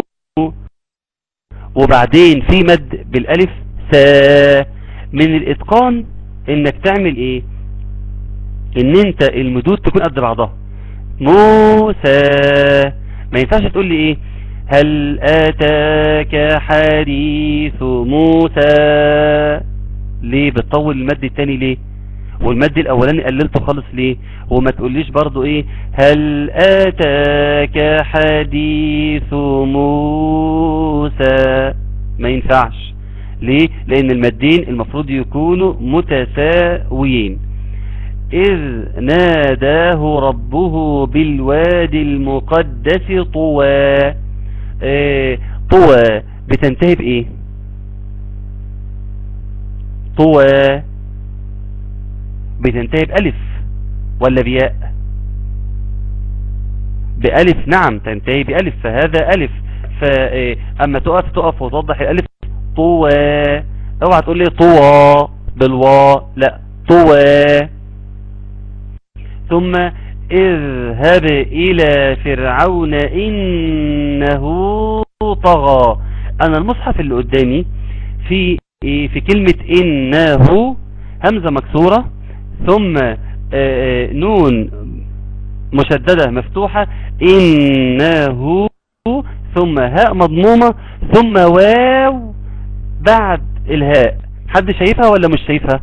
وبعدين في مد بالالف سا من الاتقان انك تعمل ايه ان انت المدود تكون قد بعضها موسى ما ينفعش تقول لي ايه هل اتاك حديث موسى ليه بتطول المد التاني ليه والمد الاولاني قللته خالص ليه وما تقوليش برضو ايه هل اتاك حديث موسى ما ينفعش ليه لان المدين المفروض يكونوا متساويين إذ ناداه ربه بالوادي المقدس طوى إيه طوى بتنتهي بإيه طوى بتنتهي بألف ولا بياء بألف نعم تنتهي بألف فهذا ألف فأما تقف تقف وتوضح الألف طوى اوعى تقول لي طوى بالواء لا طوى ثم اذهب إلى فرعون إنه طغى أنا المصحف اللي قدامي في في كلمة إنه همزة مكسورة ثم آه، نون مشددة مفتوحة إنه ثم هاء مضمومة ثم واو بعد الهاء حد شايفها ولا مش شايفها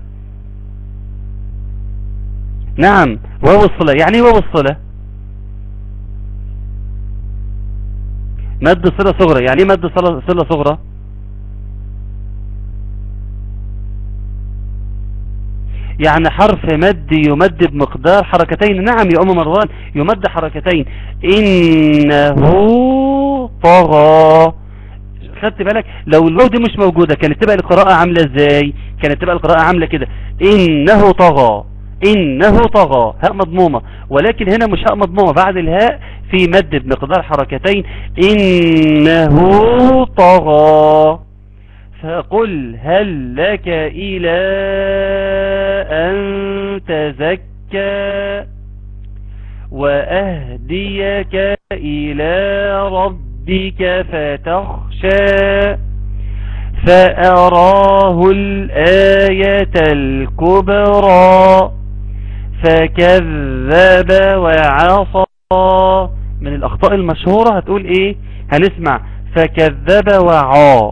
نعم واو الصلة يعني ايه واو الصلة مد صلة صغرى يعني ايه مد صلة صلة صغرى يعني حرف مد يمد بمقدار حركتين نعم يا أم مروان يمد حركتين إنه طغى خدت بالك لو الواو دي مش موجودة كانت تبقى القراءة عاملة ازاي كانت تبقى القراءة عاملة كده إنه طغى إنه طغى هاء مضمومة ولكن هنا مش هاء مضمومة بعد الهاء في مد بمقدار حركتين إنه طغى فقل هل لك إلى أن تزكى وأهديك إلى ربك فتخشى فأراه الآية الكبرى فكذب وعصى من الأخطاء المشهورة هتقول إيه هنسمع فكذب وعى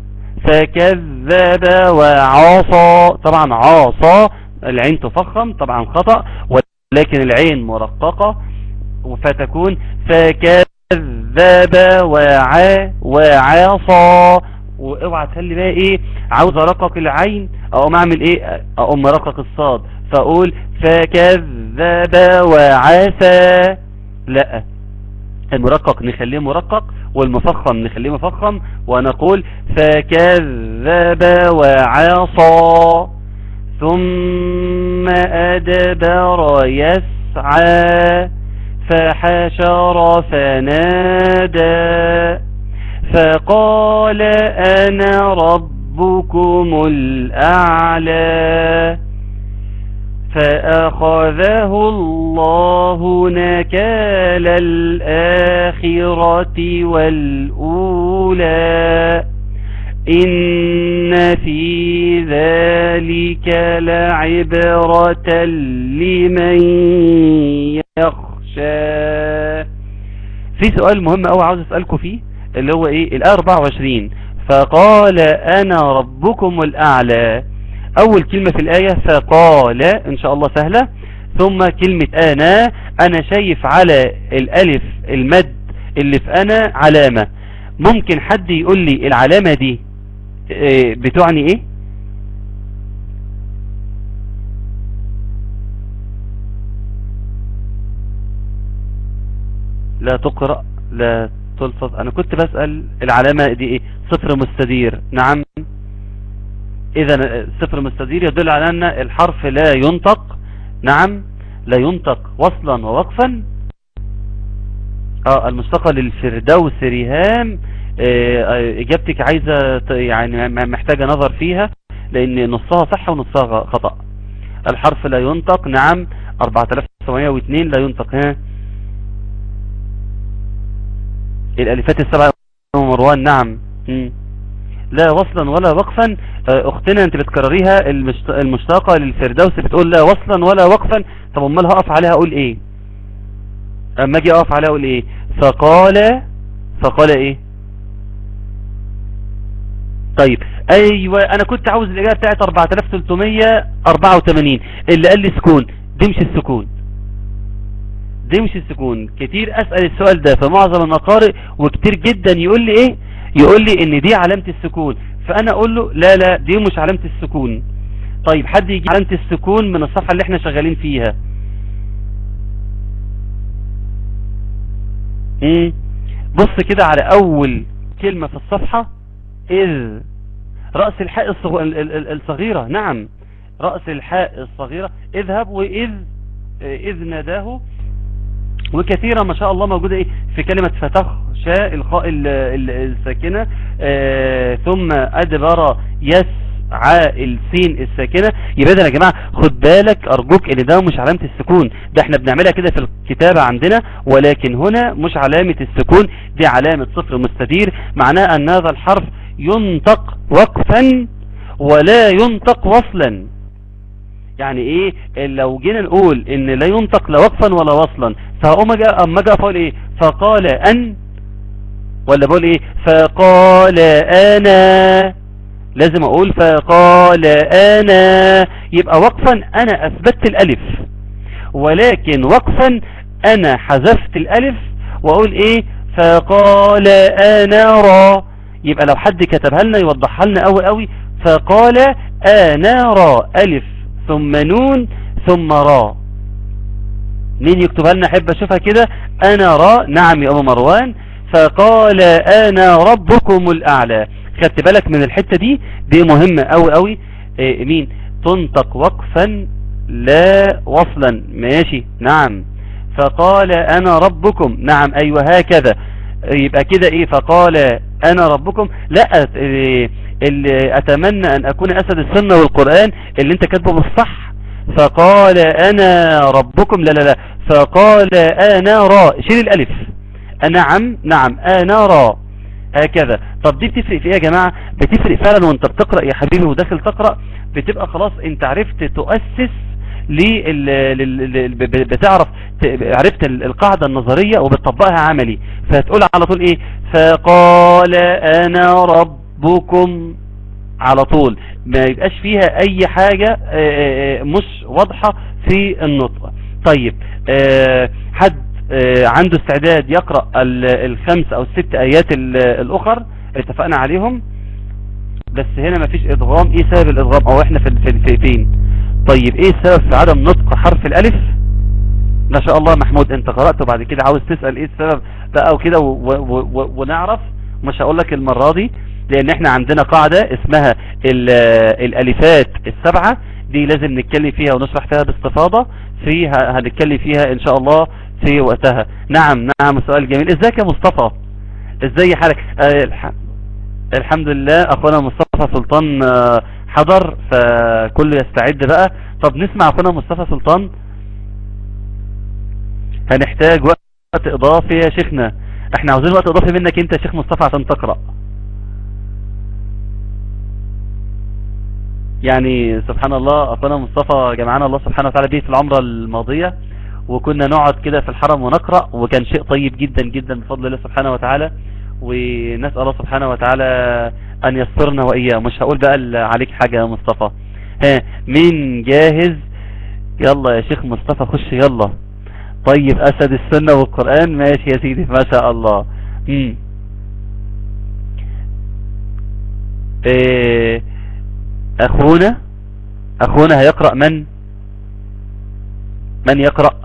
فكذب وعصى طبعا عصى العين تفخم طبعا خطأ ولكن العين مرققة فتكون فكذب وعى وعصى واوعى تخلي بقى ايه عاوز ارقق العين اقوم اعمل ايه اقوم ارقق الصاد فاقول فكذب وعسى لا المرقق نخليه مرقق والمفخم نخليه مفخم ونقول فكذب وعصى ثم أدبر يسعى فحشر فنادى فقال أنا ربكم الأعلى فأخذه الله نكال الآخرة والأولى إن في ذلك لعبرة لمن يخشى في سؤال مهم أوي عاوز أسألكم فيه اللي هو إيه الآية 24 فقال أنا ربكم الأعلى أول كلمة في الآية فقال إن شاء الله سهلة ثم كلمة أنا أنا شايف على الألف المد اللي في أنا علامة ممكن حد يقول لي العلامة دي إيه، بتعني إيه لا تقرأ لا تلفظ أنا كنت بسأل العلامة دي إيه صفر مستدير نعم إذا صفر مستدير يدل على أن الحرف لا ينطق نعم لا ينطق وصلا ووقفا اه المشتقة للفردوس ريهام آه، آه، اجابتك عايزة ت- يعني م- محتاجة نظر فيها لان نصها صح ونصها غ- خطأ الحرف لا ينطق نعم 4702 لا ينطق ها الالفات السبعة يا مروان نعم مم. لا وصلا ولا وقفا آه، اختنا انت بتكرريها المشت- المشتاقة للفردوس بتقول لا وصلا ولا وقفا طب امال هقف عليها اقول ايه اما اجي اقف عليها اقول ايه فقال فقال ايه طيب ايوه انا كنت عاوز الاجابه بتاعت 4384 اللي قال لي سكون دي مش السكون دي مش السكون كتير اسأل السؤال ده في معظم المقارئ وكتير جدا يقول لي ايه يقول لي ان دي علامة السكون فانا اقول له لا لا دي مش علامة السكون طيب حد يجي علامة السكون من الصفحة اللي احنا شغالين فيها مم. بص كده على اول كلمة في الصفحة اذ رأس الحاء الصغ- ال- ال- ال- الصغيرة نعم رأس الحاء الصغيرة اذهب واذ اذ ناداه وكثيرة ما شاء الله موجودة ايه في كلمة فتخشى الخاء ال- ال- الساكنة آه ثم ادبر يسعى السين الساكنة يبقى ده يا جماعة خد بالك ارجوك ان ده مش علامة السكون ده احنا بنعملها كده في الكتابة عندنا ولكن هنا مش علامة السكون دي علامة صفر مستدير معناه ان هذا الحرف ينطق وقفا ولا ينطق وصلا يعني ايه لو جينا نقول ان لا ينطق لا وقفا ولا وصلا فهقوم اجي اما اجي اقول ايه فقال ان ولا بقول ايه فقال انا لازم اقول فقال انا يبقى وقفا انا اثبتت الالف ولكن وقفا انا حذفت الالف واقول ايه فقال انا را يبقى لو حد كتبها لنا يوضحها لنا قوي قوي فقال انا را الف ثم نون ثم را مين يكتبها لنا احب اشوفها كده انا را نعم يا ابو مروان فقال انا ربكم الاعلى خدت بالك من الحتة دي دي مهمة قوي قوي إيه مين تنطق وقفا لا وصلا ماشي نعم فقال انا ربكم نعم ايوه هكذا يبقى كده ايه فقال انا ربكم لا إيه اللي اتمنى ان اكون اسد السنة والقرآن اللي انت كاتبه بالصح فقال انا ربكم لا لا لا فقال انا را شيل الالف نعم نعم انا را هكذا طب دي بتفرق في ايه يا جماعة بتفرق فعلا وانت بتقرأ يا حبيبي وداخل تقرأ بتبقى خلاص انت عرفت تؤسس لل... لل... لل... بتعرف ت- عرفت ال- القاعدة النظرية وبتطبقها عملي فهتقول على طول ايه فقال انا ربكم على طول ما يبقاش فيها اي حاجة آه، آه، مش واضحة في النطق طيب آه، حد آه، عنده استعداد يقرأ ال- الخمس او الست ايات ال- الاخر اتفقنا عليهم بس هنا مفيش ادغام ايه سبب الادغام او احنا في في في فين طيب ايه السبب في عدم نطق حرف الالف ما شاء الله محمود انت قرأت وبعد كده عاوز تسأل ايه السبب بقى وكده و- و- و- ونعرف مش هقول لك المرة دي لان احنا عندنا قاعدة اسمها ال- الالفات السبعة دي لازم نتكلم فيها ونشرح فيها باستفاضة فيها هنتكلم فيها ان شاء الله في وقتها نعم نعم سؤال جميل ازيك يا مصطفى ازاي حالك آه، الح... الحمد لله اخونا مصطفى سلطان آه، حضر فكله يستعد بقى طب نسمع اخونا مصطفى سلطان هنحتاج وقت اضافي يا شيخنا احنا عاوزين وقت اضافي منك انت يا شيخ مصطفى عشان تقرأ يعني سبحان الله اخونا مصطفى جمعنا الله سبحانه وتعالى به في العمرة الماضية وكنا نقعد كده في الحرم ونقرأ وكان شيء طيب جدا جدا بفضل الله سبحانه وتعالى ونسأل الله سبحانه وتعالى ان يسرنا واياه مش هقول بقى ال- عليك حاجة يا مصطفى ها مين جاهز يلا يا شيخ مصطفى خش يلا طيب اسد السنة والقرآن ماشي يا سيدي ما شاء الله مم. إيه اخونا اخونا هيقرأ من من يقرأ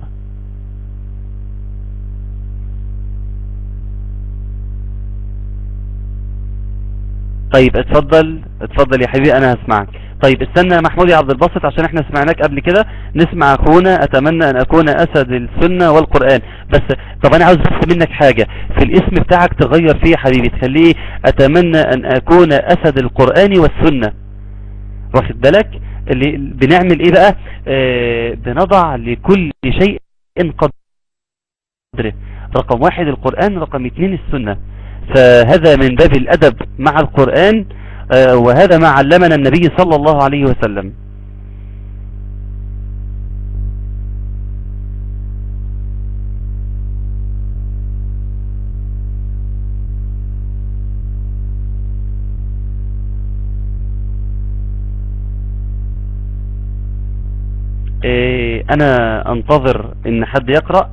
طيب اتفضل اتفضل يا حبيبي انا هسمعك طيب استنى يا محمود يا عبد الباسط عشان احنا سمعناك قبل كده نسمع اخونا اتمنى ان اكون اسد السنة والقرآن بس طب انا عاوز بس منك حاجة في الاسم بتاعك تغير فيه يا حبيبي تخليه اتمنى ان اكون اسد القرآن والسنة واخد بالك اللي بنعمل ايه بقى آه بنضع لكل شيء قدره رقم واحد القرآن رقم اتنين السنة فهذا من باب الأدب مع القرآن آه، وهذا ما علمنا النبي صلى الله عليه وسلم آه، انا انتظر ان حد يقرأ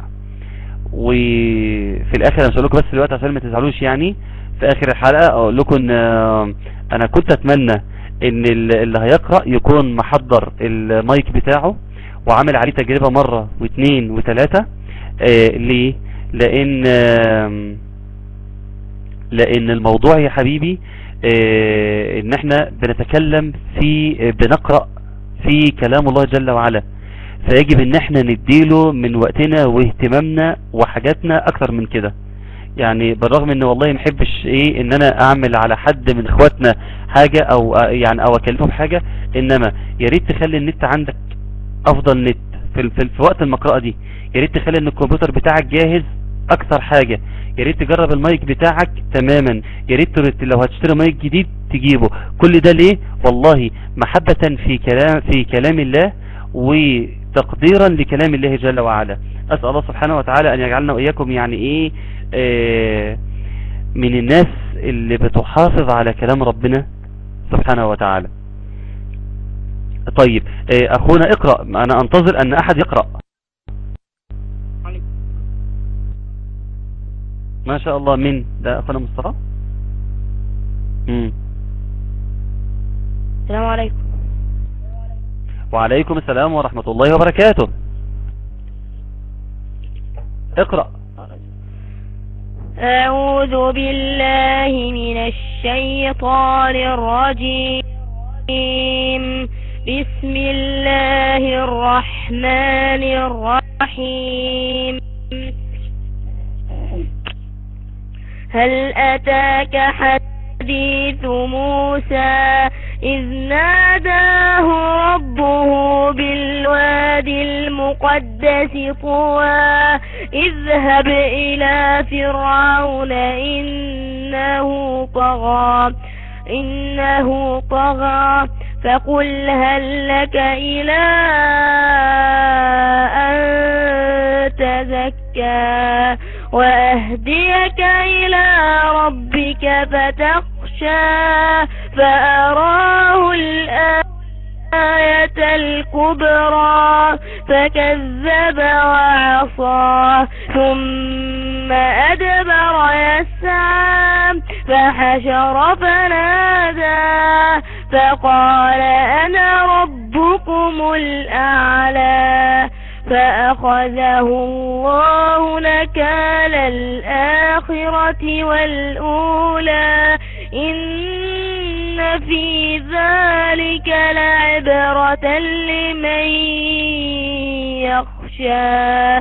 وفي الاخر انا مش هقول لكم بس دلوقتي عشان ما تزعلوش يعني في اخر الحلقة اقول لكم ان آه، انا كنت اتمنى ان ال- اللي هيقرأ يكون محضر المايك بتاعه وعامل عليه تجربة مرة واثنين وثلاثة آه ليه لان آم، لان الموضوع يا حبيبي آه ان احنا بنتكلم في آه، بنقرأ في كلام الله جل وعلا فيجب ان احنا نديله من وقتنا واهتمامنا وحاجاتنا اكتر من كده يعني بالرغم ان والله ما احبش ايه ان انا اعمل على حد من اخواتنا حاجة او آه، يعني او اكلفهم حاجة انما يا ريت تخلي النت عندك افضل نت في, ال- في, ال- في وقت المقرأة دي يا ريت تخلي ان الكمبيوتر بتاعك جاهز اكتر حاجة يا ريت تجرب المايك بتاعك تماما يا ريت تر- لو هتشتري مايك جديد تجيبه كل ده ليه والله محبة في كلام في كلام الله وتقديرا لكلام الله جل وعلا اسال الله سبحانه وتعالى ان يجعلنا واياكم يعني ايه آه من الناس اللي بتحافظ على كلام ربنا سبحانه وتعالى طيب آه اخونا اقرأ انا انتظر ان احد يقرأ ما شاء الله من ده اخونا مصطفى مم. السلام عليكم وعليكم السلام ورحمة الله وبركاته اقرأ أعوذ بالله من الشيطان الرجيم بسم الله الرحمن الرحيم هل أتاك حديث موسى إذ ناداه ربه بالوادي المقدس طوى اذهب إلى فرعون إنه طغى إنه طغى فقل هل لك إلى أن تزكى وأهديك إلى ربك فتخشى فأراه الآية الكبرى فكذب وعصى ثم أدبر يسعى فحشر فنادى فقال أنا ربكم الأعلى فأخذه الله نكال الآخرة والأولى إن في ذلك لعبرة لمن يخشى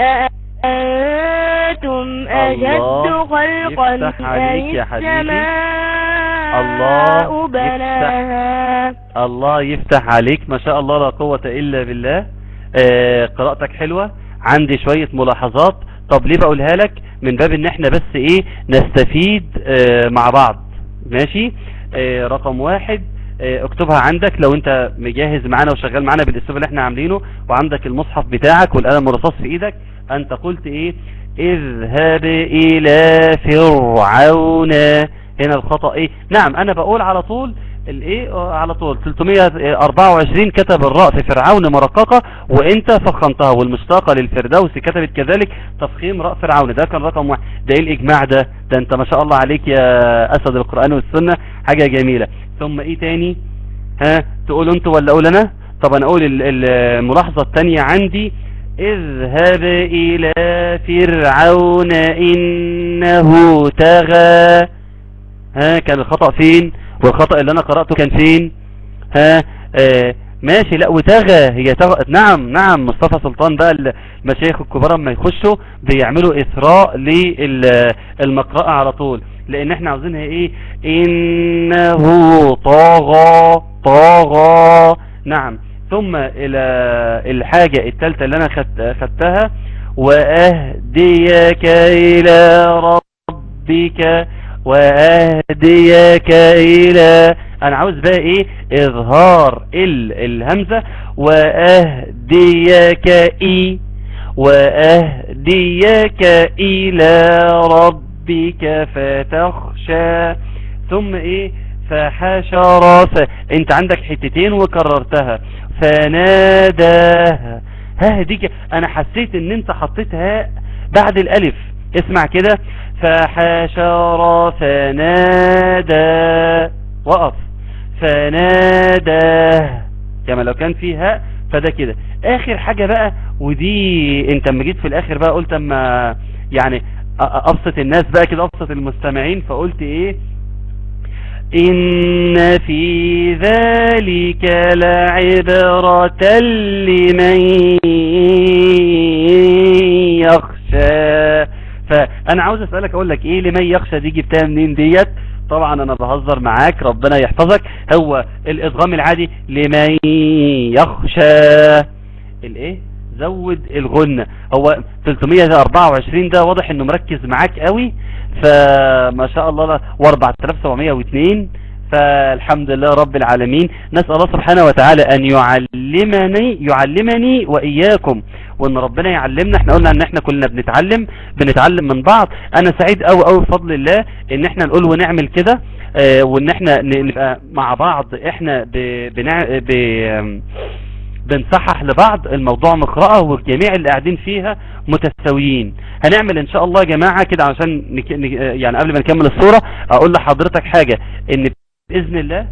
أأنتم أشد الله خلقا يفتح عليك أم يا حبيبي. السماء الله بناها الله يفتح عليك ما شاء الله لا قوة إلا بالله آه قراءتك حلوة عندي شوية ملاحظات طب ليه بقولها لك من باب ان احنا بس ايه نستفيد آه مع بعض ماشي آه رقم واحد آه اكتبها عندك لو انت مجهز معانا وشغال معانا بالاسلوب اللي احنا عاملينه وعندك المصحف بتاعك والقلم الرصاص في ايدك انت قلت ايه اذهب الى فرعون هنا الخطأ ايه نعم انا بقول على طول الايه آه، على طول 324 كتب الراء في فرعون مرققة وانت فخمتها والمشتاقة للفردوس كتبت كذلك تفخيم راء فرعون ده كان رقم واحد ده ايه الاجماع ده ده انت ما شاء الله عليك يا اسد القرآن والسنة حاجة جميلة ثم ايه تاني ها تقول انت ولا اقول انا طب انا اقول ال- ال- الملاحظة التانية عندي اذهب الى فرعون انه تغى ها كان الخطأ فين والخطأ اللي انا قرأته كان فين ها آه ماشي لا وتغى هي تغى نعم نعم مصطفى سلطان بقى المشايخ الكبار لما يخشوا بيعملوا اثراء للمقرأة على طول لان احنا عاوزينها ايه انه طاغى طاغى نعم ثم الى الحاجة الثالثة اللي انا خدت خدتها واهديك الى ربك واهديك الى انا عاوز بقى ايه اظهار ال الهمزة واهديك اي واهديك الى ربك فتخشى ثم ايه فحشر ف... انت عندك حتتين وكررتها فناداها ها ديك انا حسيت ان انت حطيت هاء بعد الالف اسمع كده فحشر فنادى وقف فنادى كما لو كان فيه هاء فده كده اخر حاجة بقى ودي انت اما جيت في الاخر بقى قلت اما يعني أ- ابسط الناس بقى كده ابسط المستمعين فقلت ايه إن في ذلك لعبرة لمن يخشى فأنا عاوز أسألك أقول لك إيه لمن يخشى دي جبتها منين ديت طبعا أنا بهزر معاك ربنا يحفظك هو الإدغام العادي لمن يخشى الإيه زود الغنة هو 324 ده واضح انه مركز معاك قوي فما شاء الله لا و4702 فالحمد لله رب العالمين نسأل الله سبحانه وتعالى ان يعلمني يعلمني واياكم وان ربنا يعلمنا احنا قلنا ان احنا كلنا بنتعلم بنتعلم من بعض انا سعيد قوي قوي بفضل الله ان احنا نقول ونعمل كده اه وان احنا ن- نبقى مع بعض احنا ب... بنع... ب... بنصحح لبعض الموضوع مقرأة والجميع اللي قاعدين فيها متساويين هنعمل ان شاء الله يا جماعة كده عشان نك... نك... يعني قبل ما نكمل الصورة اقول لحضرتك حاجة ان بإذن الله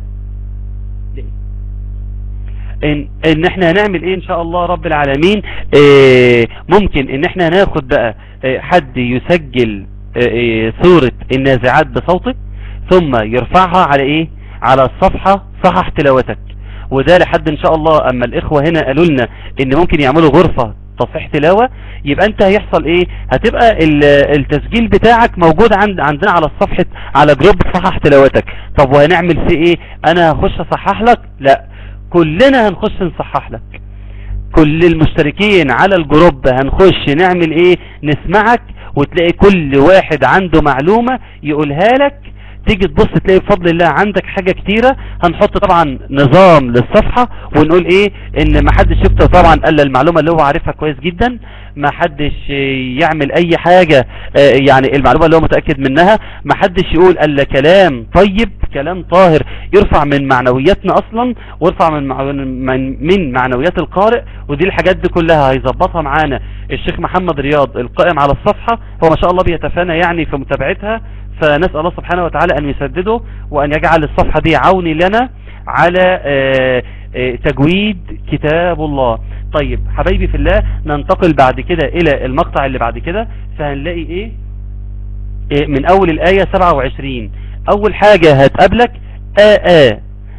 ان, ان احنا هنعمل ايه ان شاء الله رب العالمين اه ممكن ان احنا ناخد بقى اه حد يسجل اه سورة النازعات بصوته ثم يرفعها على ايه على الصفحة صحح تلاوتك وده لحد ان شاء الله اما الاخوة هنا قالوا لنا ان ممكن يعملوا غرفة تصحيح تلاوة يبقى انت هيحصل ايه هتبقى التسجيل بتاعك موجود عند عندنا على الصفحة على جروب صحح تلاوتك طب وهنعمل فيه ايه انا هخش اصحح لك لا كلنا هنخش نصحح لك كل المشتركين على الجروب هنخش نعمل ايه نسمعك وتلاقي كل واحد عنده معلومة يقولها لك تيجي تبص تلاقي بفضل الله عندك حاجة كتيرة هنحط طبعا نظام للصفحة ونقول ايه ان ما حدش يكتب طبعا الا المعلومة اللي هو عارفها كويس جدا ما حدش يعمل اي حاجة يعني المعلومة اللي هو متأكد منها ما حدش يقول الا كلام طيب كلام طاهر يرفع من معنوياتنا اصلا ويرفع من من, من معنويات القارئ ودي الحاجات دي كلها هيظبطها معانا الشيخ محمد رياض القائم على الصفحة هو ما شاء الله بيتفانى يعني في متابعتها فنسأل الله سبحانه وتعالى أن يسدده وأن يجعل الصفحة دي عوني لنا على تجويد كتاب الله طيب حبايبي في الله ننتقل بعد كده الى المقطع اللي بعد كده فهنلاقي ايه, إيه من اول الاية 27 اول حاجة هتقابلك آآ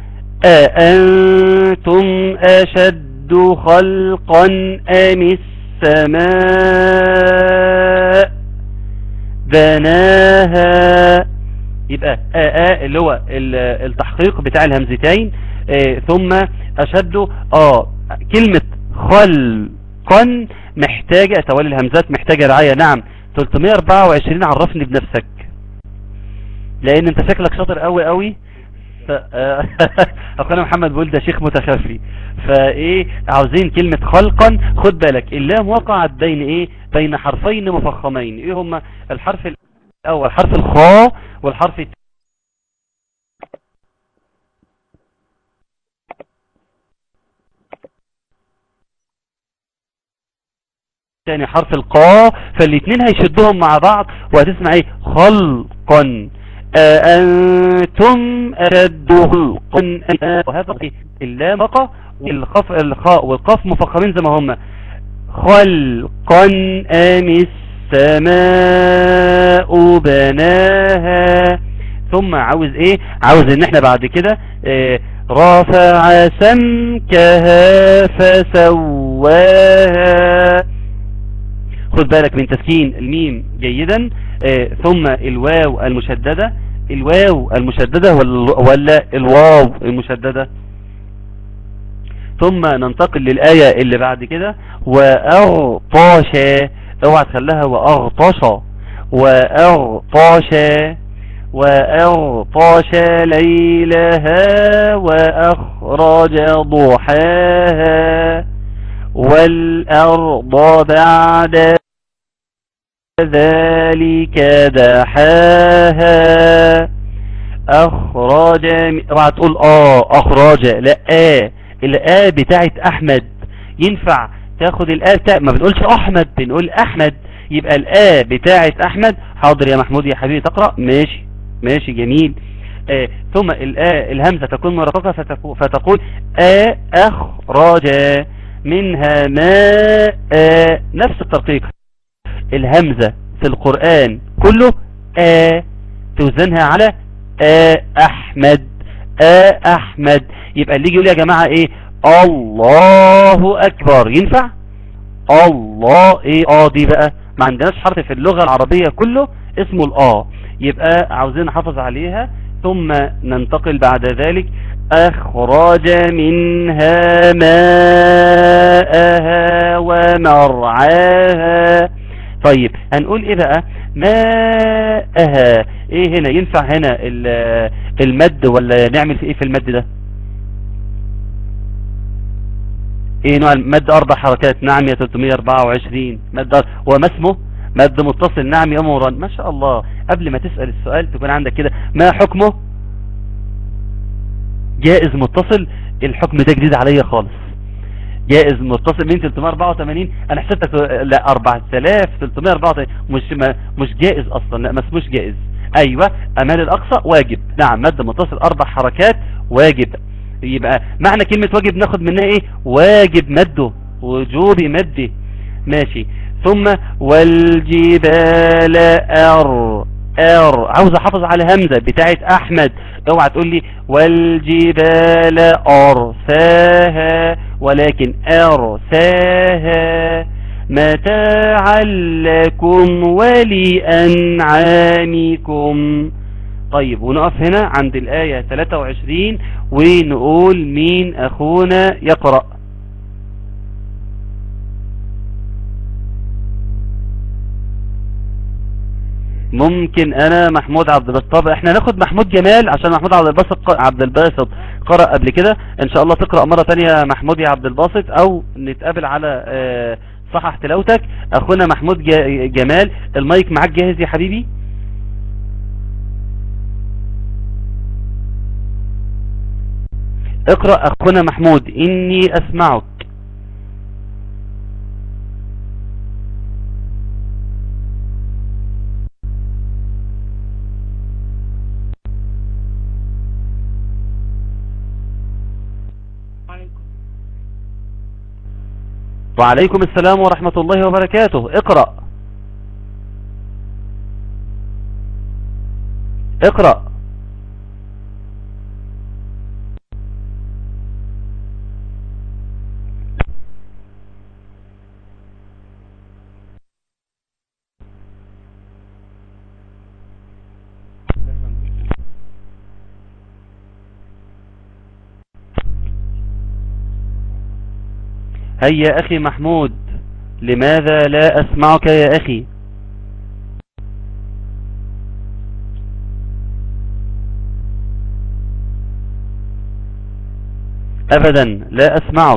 أأنتم أشد خلقا أم السماء بناها يبقى آآ اللي هو التحقيق بتاع الهمزتين آه ثم أشد آه كلمة خلقا محتاجة تولي الهمزات محتاجة رعاية نعم 324 عرفني بنفسك لان انت شكلك شاطر قوي قوي ف... اخونا محمد بيقول ده شيخ متخفي فايه عاوزين كلمة خلقا خد بالك اللام وقعت بين ايه بين حرفين مفخمين ايه هما الحرف الاول حرف الخاء والحرف الثاني تاني حرف القاء فالاتنين هيشدهم مع بعض وهتسمع ايه خلقا أأنتم أشد خلقا وهذا اللام بقى والخف الخاء والقاف مفخمين زي ما هم خلقا أم السماء بناها ثم عاوز ايه عاوز ان احنا بعد كده إيه رفع سمكها فسواها خد بالك من تسكين الميم جيدا آه ثم الواو المشددة الواو المشددة ولا الواو المشددة ثم ننتقل للآية اللي بعد كده وأغطاشا اوعى تخليها وأغطشا وأغطاشا وأغطش ليلها وأخرج ضحاها والأرض بعد ذلك دحاها أخرج اوعى تقول اه أخرج لا آه الآ بتاعت أحمد ينفع تاخد الآ بتاع ما بنقولش أحمد بنقول أحمد يبقى الآ بتاعت أحمد حاضر يا محمود يا حبيبي تقرأ ماشي ماشي جميل آه ثم الآ الهمزة تكون مرققة فتقول, فتقول آ أخرج منها ماء آه نفس الترقيق الهمزة في القرآن كله آ توزنها على آ أحمد آ أحمد يبقى اللي يجي يقول يا جماعة ايه الله أكبر ينفع الله ايه اه دي بقى ما عندناش حرف في اللغة العربية كله اسمه الآ يبقى عاوزين نحافظ عليها ثم ننتقل بعد ذلك أخرج منها ماءها ومرعاها طيب هنقول ايه بقى ماءها ايه هنا ينفع هنا المد ولا نعمل في ايه في المد ده ايه نوع المد اربع حركات نعم يا 324 مد وما اسمه مد متصل نعم يا موران ما شاء الله قبل ما تسأل السؤال تكون عندك كده ما حكمه جائز متصل الحكم ده جديد عليا خالص جائز متصل من 384 انا حسبتك لا 4384 مش ما مش جائز اصلا لا ما اسموش جائز ايوه امال الاقصى واجب نعم مد متصل اربع حركات واجب يبقى معنى كلمة واجب ناخد منها ايه واجب مده وجوب مده ماشي ثم والجبال ار ار عاوز احافظ على همزة بتاعت احمد اوعى تقول لي والجبال ارساها ولكن ارساها متاعا لكم ولأنعامكم طيب ونقف هنا عند الآية 23 ونقول مين أخونا يقرأ ممكن انا محمود عبد الباسط طب احنا ناخد محمود جمال عشان محمود عبد الباسط عبد الباسط قرأ قبل كده ان شاء الله تقرأ مرة تانية محمود يا عبد الباسط او نتقابل على اه صحح تلاوتك اخونا محمود جمال المايك معاك جاهز يا حبيبي اقرأ اخونا محمود اني اسمعك وعليكم السلام ورحمة الله وبركاته اقرأ اقرأ هيا أخي محمود لماذا لا أسمعك يا أخي أبدا لا أسمعك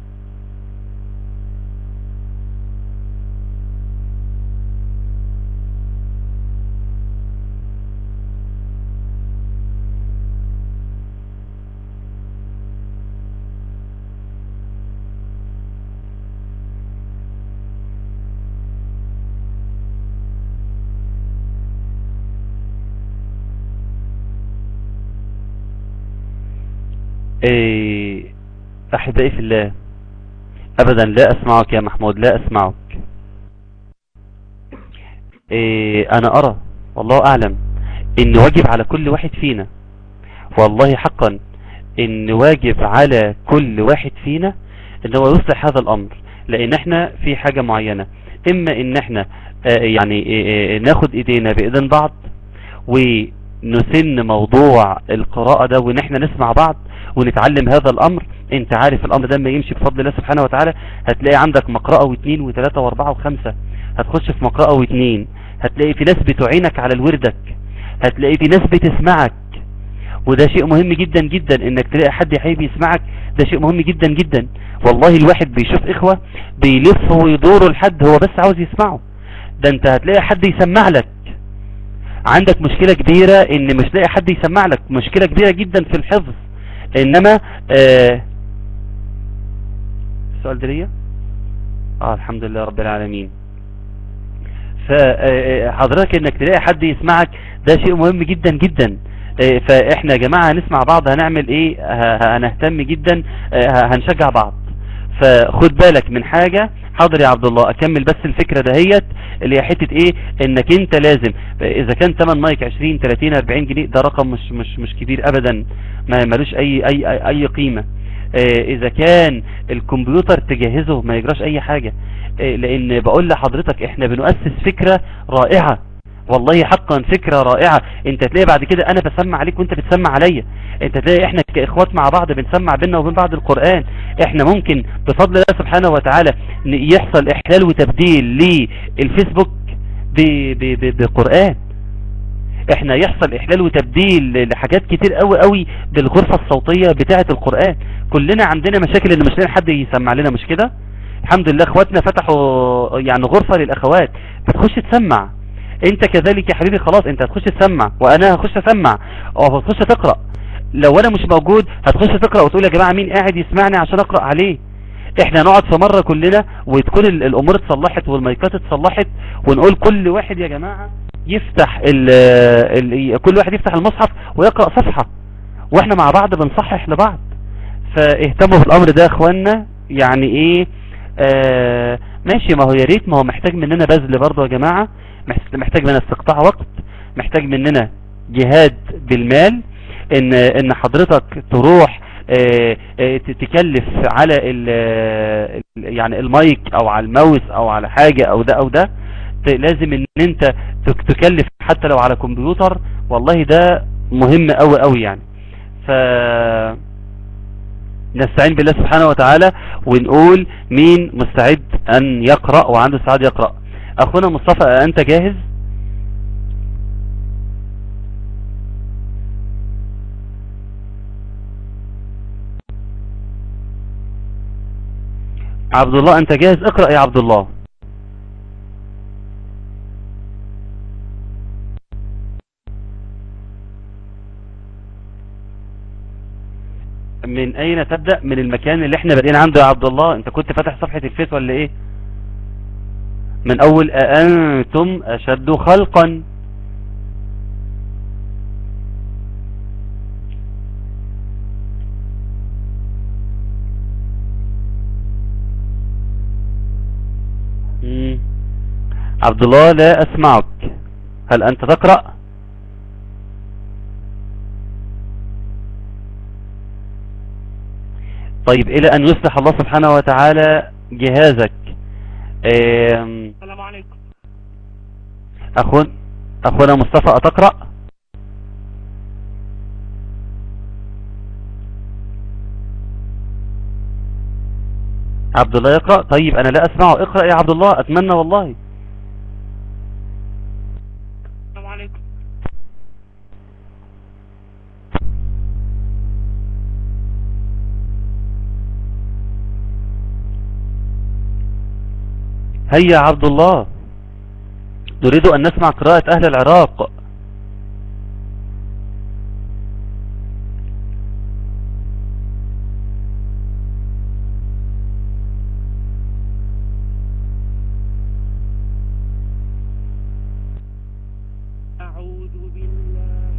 إيه، أحبائي في الله أبدا لا أسمعك يا محمود لا أسمعك إيه، أنا أرى والله أعلم إن واجب على كل واحد فينا والله حقا إن واجب على كل واحد فينا إن هو يصلح هذا الأمر لأن احنا في حاجة معينة إما إن احنا آه، يعني آه، آه، ناخد إيدينا بإيدين بعض ونسن موضوع القراءة ده وإن احنا نسمع بعض ونتعلم هذا الامر انت عارف الامر ده ما يمشي بفضل الله سبحانه وتعالى هتلاقي عندك مقرأة واثنين وثلاثة واربعة وخمسة هتخش في مقرأة واثنين هتلاقي في ناس بتعينك على الوردك هتلاقي في ناس بتسمعك وده شيء مهم جدا جدا انك تلاقي حد يا حبيبي يسمعك ده شيء مهم جدا جدا والله الواحد بيشوف اخوة بيلفوا ويدوروا لحد هو بس عاوز يسمعه ده انت هتلاقي حد يسمع لك عندك مشكلة كبيرة ان مش لاقي حد يسمع لك مشكلة كبيرة جدا في الحفظ انما آه السؤال ده ليا اه الحمد لله رب العالمين فحضرتك انك تلاقي حد يسمعك ده شيء مهم جدا جدا آه، فاحنا يا جماعة هنسمع بعض هنعمل ايه ه- هنهتم جدا آه، هنشجع بعض فخد بالك من حاجة حاضر يا عبد الله اكمل بس الفكرة دهيت اللي هي حتة ايه انك انت لازم اذا كان تمن مايك 20 30 40 جنيه ده رقم مش مش مش كبير ابدا ما ملوش اي اي اي, أي قيمة آه، اذا كان الكمبيوتر تجهزه ما يجراش اي حاجة آه، لان بقول لحضرتك احنا بنؤسس فكرة رائعة والله حقا فكرة رائعة انت تلاقي بعد كده انا بسمع عليك وانت بتسمع عليا انت تلاقي احنا كاخوات مع بعض بنسمع بيننا وبين بعض القرآن احنا ممكن بفضل الله سبحانه وتعالى ن- يحصل احلال وتبديل للفيسبوك ب- ب- ب- بقرآن احنا يحصل احلال وتبديل لحاجات كتير قوي قوي بالغرفة الصوتية بتاعة القرآن كلنا عندنا مشاكل ان مش لاقي حد يسمع لنا مش كده الحمد لله اخواتنا فتحوا يعني غرفة للاخوات بتخش تسمع انت كذلك يا حبيبي خلاص انت هتخش تسمع وانا هخش اسمع او هتخش تقرأ لو انا مش موجود هتخش تقرأ وتقول يا جماعة مين قاعد يسمعني عشان اقرأ عليه احنا نقعد في مرة كلنا وتكون ال- الامور اتصلحت والمايكات اتصلحت ونقول كل واحد يا جماعة يفتح ال ال كل واحد يفتح المصحف ويقرأ صفحة واحنا مع بعض بنصحح لبعض فاهتموا بالامر ده يا اخوانا يعني ايه آه ماشي ما هو يا ريت ما هو محتاج مننا بذل برضه يا جماعة محت- محتاج مننا استقطاع وقت محتاج مننا جهاد بالمال ان ان حضرتك تروح آه، آه، ت- تكلف على ال ال- يعني المايك او على الماوس او على حاجة او ده او ده ت- لازم ان انت تك- تكلف حتى لو على كمبيوتر والله ده مهم قوي قوي يعني ف نستعين بالله سبحانه وتعالى ونقول مين مستعد ان يقرأ وعنده استعداد يقرأ اخونا مصطفى انت جاهز عبد الله انت جاهز اقرأ يا عبد الله من اين تبدأ من المكان اللي احنا بادئين عنده يا عبد الله انت كنت فاتح صفحة الفيس ولا ايه من اول أأنتم اشد خلقا عبد الله لا أسمعك هل أنت تقرأ طيب إلى أن يصلح الله سبحانه وتعالى جهازك آم، السلام عليكم أخون أخونا مصطفى أتقرأ عبد الله يقرأ طيب أنا لا أسمعه اقرأ يا عبد الله أتمنى والله السلام عليكم هيا يا عبد الله نريد أن نسمع قراءة أهل العراق أعوذ بالله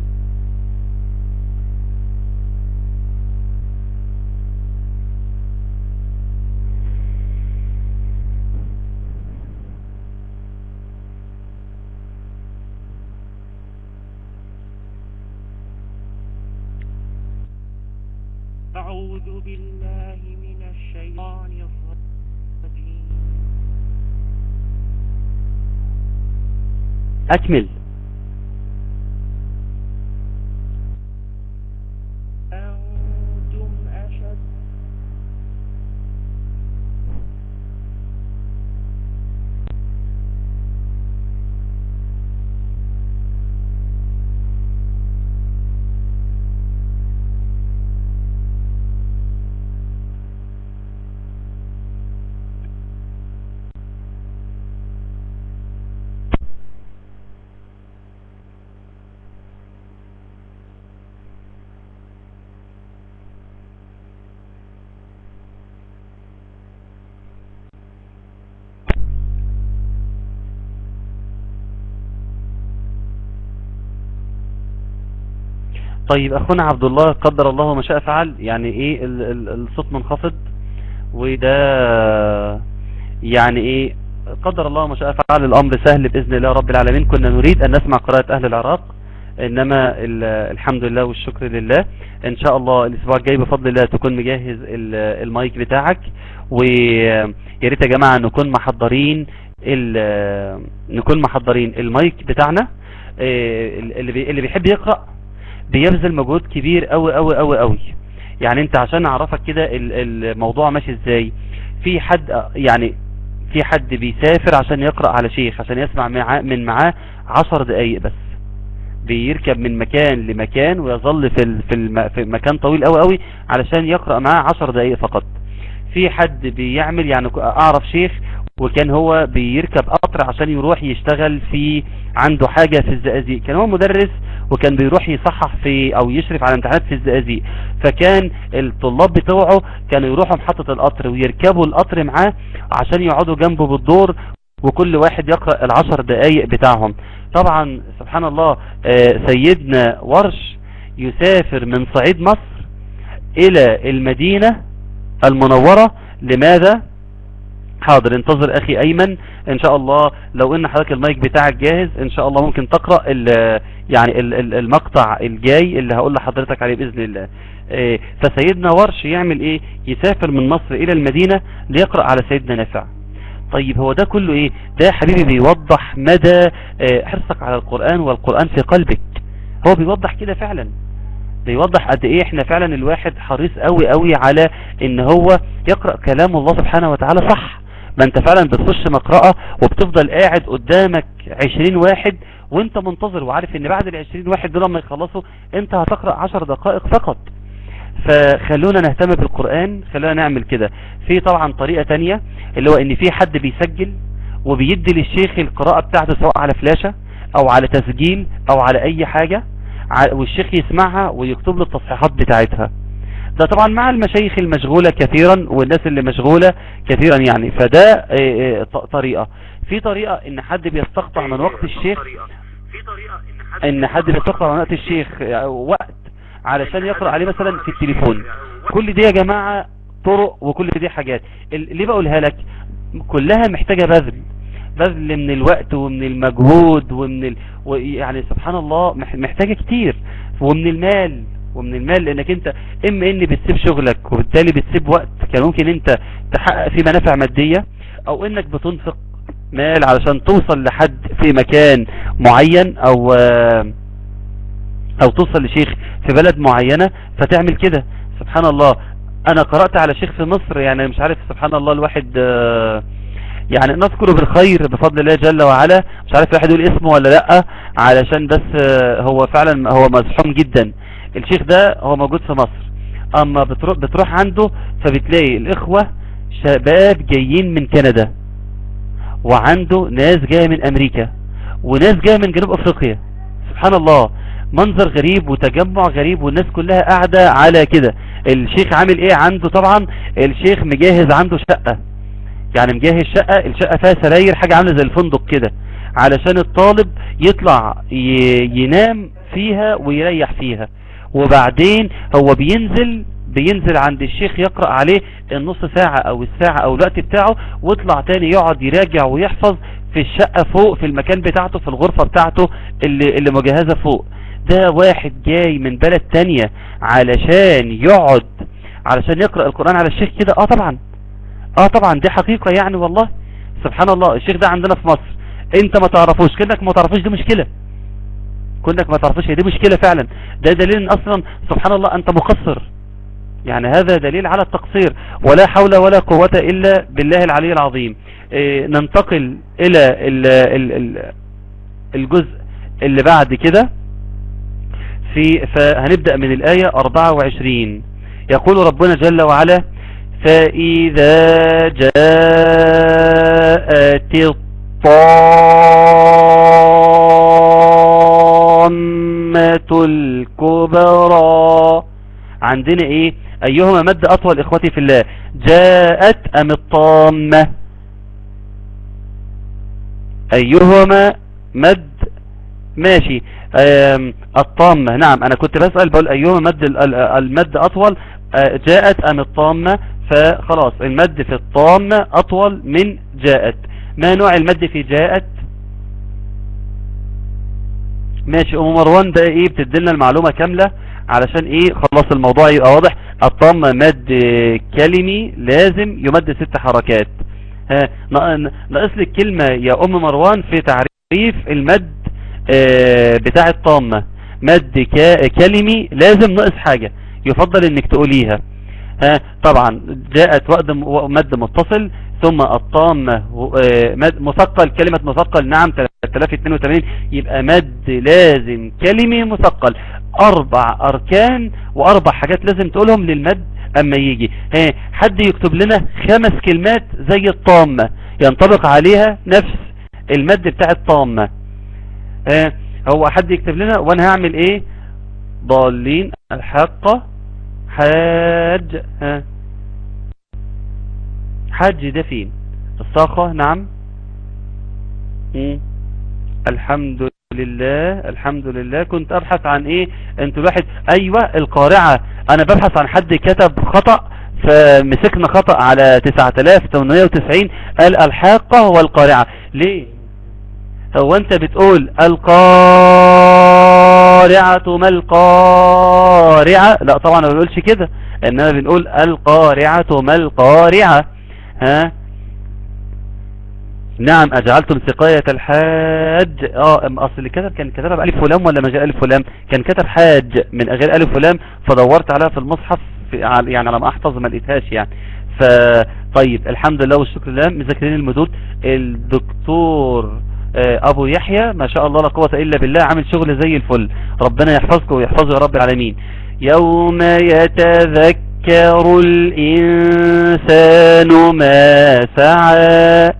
أعوذ بالله من الشيطان الرجيم أكمل أنتم أشد طيب أخونا عبد الله قدر الله ما شاء فعل يعني إيه ال- ال- الصوت منخفض وده يعني إيه قدر الله ما شاء فعل الأمر سهل بإذن الله رب العالمين كنا نريد أن نسمع قراءة أهل العراق إنما ال- الحمد لله والشكر لله إن شاء الله الأسبوع الجاي بفضل الله تكون مجهز ال- المايك بتاعك ويا ريت يا جماعة نكون محضرين ال- نكون محضرين المايك بتاعنا إيه، اللي بي- اللي بيحب يقرأ بيبذل مجهود كبير قوي قوي قوي قوي يعني انت عشان اعرفك كده ال- الموضوع ماشي ازاي في حد يعني في حد بيسافر عشان يقرأ على شيخ عشان يسمع معاه من معاه عشر دقايق بس بيركب من مكان لمكان ويظل في ال- في, الم في مكان طويل قوي قوي علشان يقرأ معاه عشر دقايق فقط في حد بيعمل يعني اعرف شيخ وكان هو بيركب قطر عشان يروح يشتغل في عنده حاجة في الزقازيق كان هو مدرس وكان بيروح يصحح في او يشرف على امتحانات في الزقازيق فكان الطلاب بتوعه كانوا يروحوا محطة القطر ويركبوا القطر معاه عشان يقعدوا جنبه بالدور وكل واحد يقرأ العشر دقايق بتاعهم طبعا سبحان الله آه، سيدنا ورش يسافر من صعيد مصر الى المدينة المنورة لماذا حاضر انتظر اخي ايمن ان شاء الله لو ان حضرتك المايك بتاعك جاهز ان شاء الله ممكن تقرأ ال- يعني ال- ال- المقطع الجاي اللي هقول لحضرتك عليه باذن الله آه، فسيدنا ورش يعمل ايه يسافر من مصر الى المدينة ليقرأ على سيدنا نافع طيب هو ده كله ايه ده يا حبيبي بيوضح مدى آه، حرصك على القرآن والقرآن في قلبك هو بيوضح كده فعلا بيوضح قد ايه احنا فعلا الواحد حريص قوي قوي على ان هو يقرأ كلام الله سبحانه وتعالى صح ما انت فعلا بتخش مقرأة وبتفضل قاعد قدامك عشرين واحد وانت منتظر وعارف ان بعد العشرين واحد دول لما يخلصوا انت هتقرأ عشر دقائق فقط فخلونا نهتم بالقرآن خلونا نعمل كده في طبعا طريقة تانية اللي هو ان في حد بيسجل وبيدي للشيخ القراءة بتاعته سواء على فلاشة او على تسجيل او على اي حاجة ع- والشيخ يسمعها ويكتب له التصحيحات بتاعتها ده طبعا مع المشايخ المشغولة كثيرا والناس اللي مشغولة كثيرا يعني فده آه، آه، ط- طريقة في طريقة ان حد بيستقطع من وقت الشيخ ان حد بيستقطع من وقت الشيخ آه، وقت علشان يقرأ عليه مثلا في التليفون كل دي يا جماعة طرق وكل دي حاجات ال- ليه بقولها لك كلها محتاجة بذل بذل من الوقت ومن المجهود ومن ال... و- يعني سبحان الله مح- محتاجة كتير ومن المال ومن المال لانك انت اما ان بتسيب شغلك وبالتالي بتسيب وقت كان ممكن انت تحقق فيه منافع مادية او انك بتنفق مال علشان توصل لحد في مكان معين او آه، او توصل لشيخ في بلد معينة فتعمل كده سبحان الله انا قرأت على شيخ في مصر يعني مش عارف سبحان الله الواحد آه، يعني نذكره بالخير بفضل الله جل وعلا مش عارف الواحد يقول اسمه ولا لا علشان بس آه، هو فعلا هو مزحوم جدا الشيخ ده هو موجود في مصر اما بتروح, بتروح عنده فبتلاقي الاخوة شباب جايين من كندا وعنده ناس جاية من امريكا وناس جاية من جنوب افريقيا سبحان الله منظر غريب وتجمع غريب والناس كلها قاعدة على كده الشيخ عامل ايه عنده طبعا الشيخ مجهز عنده شقة يعني مجهز شقة الشقة فيها سراير حاجة عاملة زي الفندق كده علشان الطالب يطلع ي- ينام فيها ويريح فيها وبعدين هو بينزل بينزل عند الشيخ يقرأ عليه النص ساعة او الساعة او الوقت بتاعه واطلع تاني يقعد يراجع ويحفظ في الشقة فوق في المكان بتاعته في الغرفة بتاعته اللي, اللي مجهزة فوق ده واحد جاي من بلد تانية علشان يقعد علشان يقرأ القرآن على الشيخ كده اه طبعا اه طبعا دي حقيقة يعني والله سبحان الله الشيخ ده عندنا في مصر انت ما تعرفوش كأنك ما تعرفوش دي مشكلة كأنك ما تعرفوش هي دي مشكلة فعلا ده دليل ان اصلا سبحان الله انت مقصر يعني هذا دليل على التقصير ولا حول ولا قوة الا بالله العلي العظيم إيه ننتقل الى ال ال ال الجزء اللي بعد كده في فهنبدأ من الآية 24 يقول ربنا جل وعلا فإذا جاءت الطامة الكبرى عندنا ايه ايهما مد اطول اخوتي في الله جاءت ام الطامة ايهما مد ماشي آم، الطامة نعم انا كنت بسأل بقول ايهما مد ال- ال- المد اطول آه، جاءت ام الطامة فخلاص المد في الطامة اطول من جاءت ما نوع المد في جاءت ماشي ام مروان ده ايه بتدلنا المعلومة كاملة علشان ايه خلاص الموضوع يبقى واضح الطامة مد كلمي لازم يمد ست حركات ها نا- ناقص لك كلمة يا ام مروان في تعريف المد آه، بتاع الطامة مد كا- كلمي لازم ناقص حاجة يفضل انك تقوليها ها طبعا جاءت وقت م- مد متصل ثم الطامة آه، مد مثقل كلمة مثقل نعم 3082 يبقى مد لازم كلمي مثقل اربع اركان واربع حاجات لازم تقولهم للمد اما يجي ها حد يكتب لنا خمس كلمات زي الطامة ينطبق عليها نفس المد بتاع الطامة ها هو حد يكتب لنا وانا هعمل ايه ضالين الحق حاج ها حاج ده فين الصاخة نعم مم. الحمد لله الحمد لله كنت ابحث عن ايه انتوا الواحد ايوه القارعة انا ببحث عن حد كتب خطأ فمسكنا خطأ على 9890 قال الحاقة والقارعة ليه هو انت بتقول القارعة ما القارعة لا طبعا ما بنقولش كده انما بنقول القارعة ما القارعة ها نعم اجعلتم سقاية الحاج اه ام اصل اللي كتب كان كتبها بألف ولام ولا من غير ألف ولام كان كتب حاج من غير ألف ولام فدورت عليها في المصحف في على- يعني على ما احفظ ما لقيتهاش يعني ف طيب الحمد لله والشكر لله مذاكرين المدود الدكتور آه، ابو يحيى ما شاء الله لا قوة الا بالله عامل شغل زي الفل ربنا يحفظكم ويحفظه يا رب العالمين يوم يتذكر الانسان ما سعى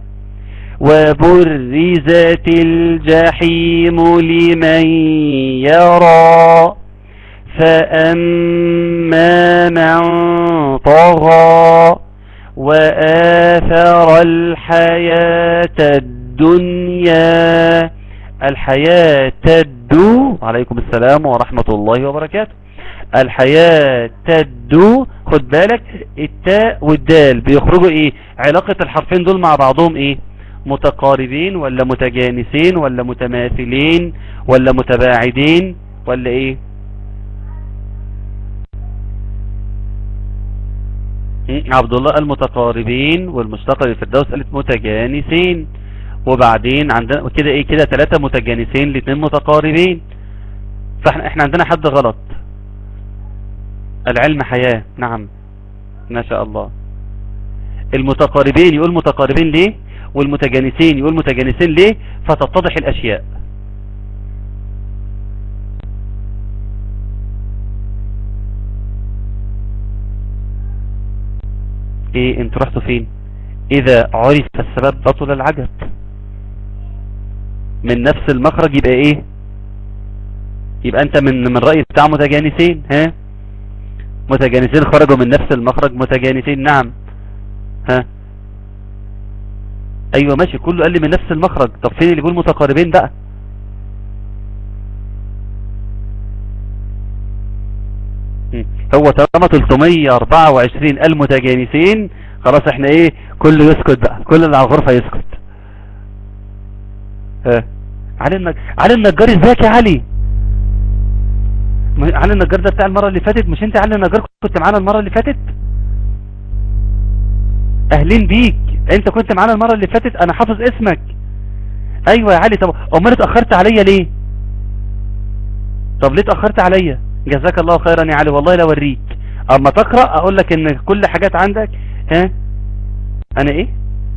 وبرزت الجحيم لمن يرى فأما من طغى وآثر الحياة الدنيا الحياة الدو عليكم السلام ورحمة الله وبركاته الحياة الدو خد بالك التاء والدال بيخرجوا ايه علاقة الحرفين دول مع بعضهم ايه متقاربين ولا متجانسين ولا متماثلين ولا متباعدين ولا ايه م? عبد الله قال متقاربين والمشتقة للفردوس قالت متجانسين وبعدين عندنا كده ايه كده ثلاثة متجانسين الاثنين متقاربين فاحنا احنا عندنا حد غلط العلم حياة نعم ما شاء الله المتقاربين يقول متقاربين ليه والمتجانسين يقول متجانسين ليه فتتضح الاشياء ايه انتوا رحتوا فين اذا عرف السبب بطل العجب من نفس المخرج يبقى ايه يبقى انت من من رأي بتاع متجانسين ها متجانسين خرجوا من نفس المخرج متجانسين نعم ها ايوه ماشي كله قال لي من نفس المخرج طب فين اللي يقول متقاربين بقى م. هو طالما 324 قال متجانسين خلاص احنا ايه كله يسكت بقى كل اللي على الغرفة يسكت ها علي النجار علي النجار ازيك يا علي م- علي النجار ده بتاع المرة اللي فاتت مش انت علي النجار كنت معانا المرة اللي فاتت اهلين بيك انت كنت معانا المرة اللي فاتت انا حافظ اسمك ايوه يا علي طب امال اتأخرت عليا ليه طب ليه اتأخرت عليا جزاك الله خيرا يا علي والله لا اوريك اما تقرأ اقول لك ان كل حاجات عندك ها انا ايه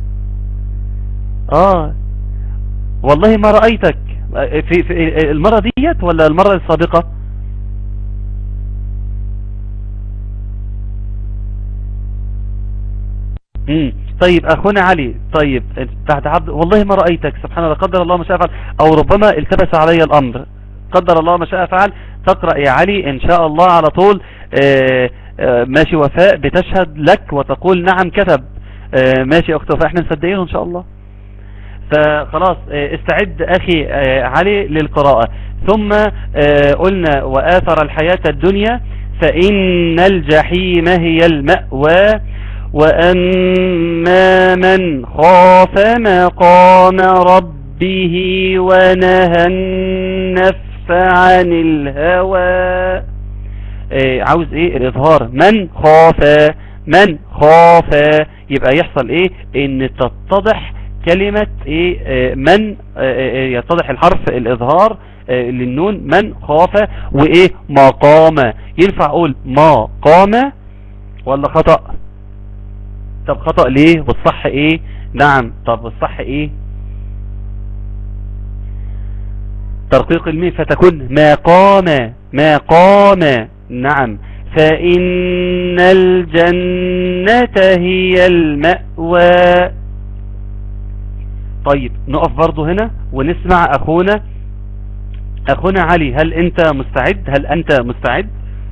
اه والله ما رأيتك في, في المرة ديت ولا المرة السابقة مم. طيب اخونا علي طيب بعد عبد والله ما رأيتك سبحان الله قدر الله ما شاء فعل او ربما التبس علي الامر قدر الله ما شاء فعل تقرأ يا علي ان شاء الله على طول آه، آه، ماشي وفاء بتشهد لك وتقول نعم كتب آه، ماشي يا اخت وفاء احنا مصدقينه ان شاء الله فخلاص آه، استعد اخي آه، علي للقراءة ثم آه، قلنا واثر الحياة الدنيا فان الجحيم هي المأوى وأما من خاف مقام ربه ونهى النفس عن الهوى إيه عاوز ايه الاظهار من خاف من خاف يبقى يحصل ايه ان تتضح كلمة ايه آه، من آه، آه، يتضح الحرف الاظهار آه، للنون من خاف وايه مقام ينفع اقول ما قام ولا خطأ طب خطأ ليه والصح ايه نعم طب والصح ايه ترقيق الميم فتكون ما قام ما قام نعم فإن الجنة هي المأوى طيب نقف برضو هنا ونسمع أخونا أخونا علي هل أنت مستعد هل أنت مستعد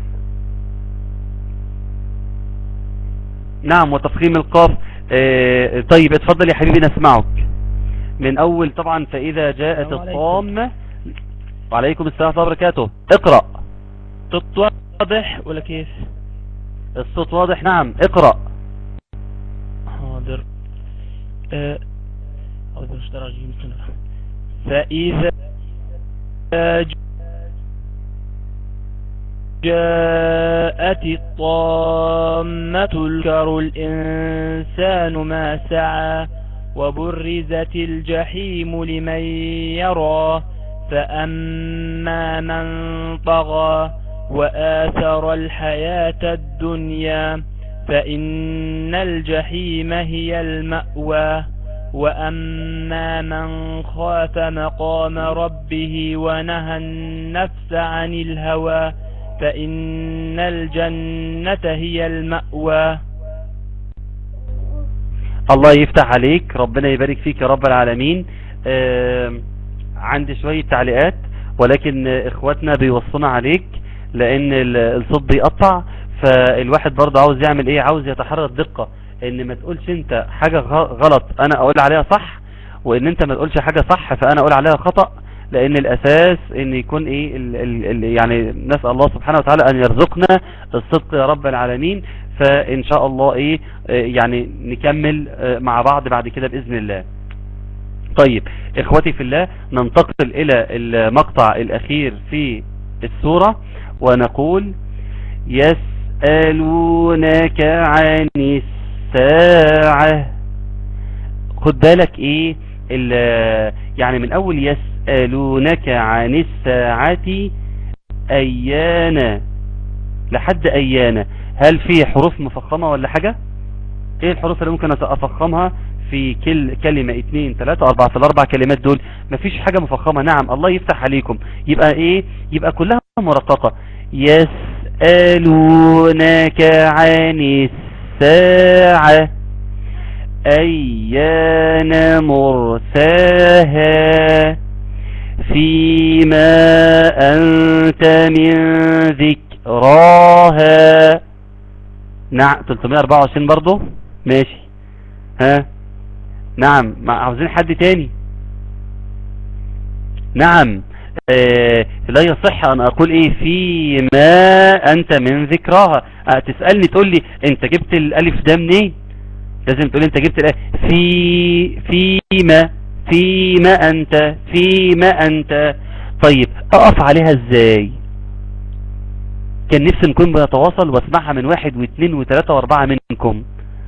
نعم وتفخيم القاف آه، طيب اتفضل يا حبيبي نسمعك من اول طبعا فاذا جاءت السلام عليكم. الطامة وعليكم السلام ورحمة الله وبركاته اقرأ صوت واضح ولا كيف الصوت واضح نعم اقرأ حاضر آه، أعوذ بالله من الشيطان الرجيم بسم الله الرحمن الرحيم. فإذا ج- جاءت الطامة الكر الإنسان ما سعى وبرزت الجحيم لمن يرى فأما من طغى وآثر الحياة الدنيا فإن الجحيم هي المأوى وأما من خاف مقام ربه ونهى النفس عن الهوى فإن الجنة هي المأوى الله يفتح عليك ربنا يبارك فيك يا رب العالمين آم، عندي شوية تعليقات ولكن آه، اخواتنا بيوصونا عليك لان ال- الصوت بيقطع فالواحد برضه عاوز يعمل ايه عاوز يتحرى الدقة ان ما تقولش انت حاجة غ- غلط انا اقول عليها صح وان انت ما تقولش حاجة صح فانا اقول عليها خطأ لان الاساس ان يكون ايه ال ال ال يعني نسأل الله سبحانه وتعالى ان يرزقنا الصدق يا رب العالمين فان شاء الله ايه آه، يعني نكمل آه، مع بعض بعد كده باذن الله طيب اخوتي في الله ننتقل الى المقطع الاخير في السورة ونقول يسألونك عن الساعة خد بالك ايه ال- يعني من اول يسألونك عن الساعة ايانا لحد ايانا هل في حروف مفخمة ولا حاجة ايه الحروف اللي ممكن افخمها في كل كلمة اتنين تلاتة اربعة في الاربع كلمات دول مفيش حاجة مفخمة نعم الله يفتح عليكم يبقى ايه يبقى كلها مرققة يسألونك عن الساعة أيان مرساها فيما أنت من ذكراها نعم 324 برضو ماشي ها نعم ما عاوزين حد تاني نعم آه لا يصح ان اقول ايه فيما انت من ذكراها آه تسألني تقول لي انت جبت الالف ده منين لازم تقول انت جبت الالف في فيما فيما انت فيما انت طيب اقف عليها ازاي كان نفسي نكون بنتواصل واسمعها من واحد واثنين وثلاثة واربعة منكم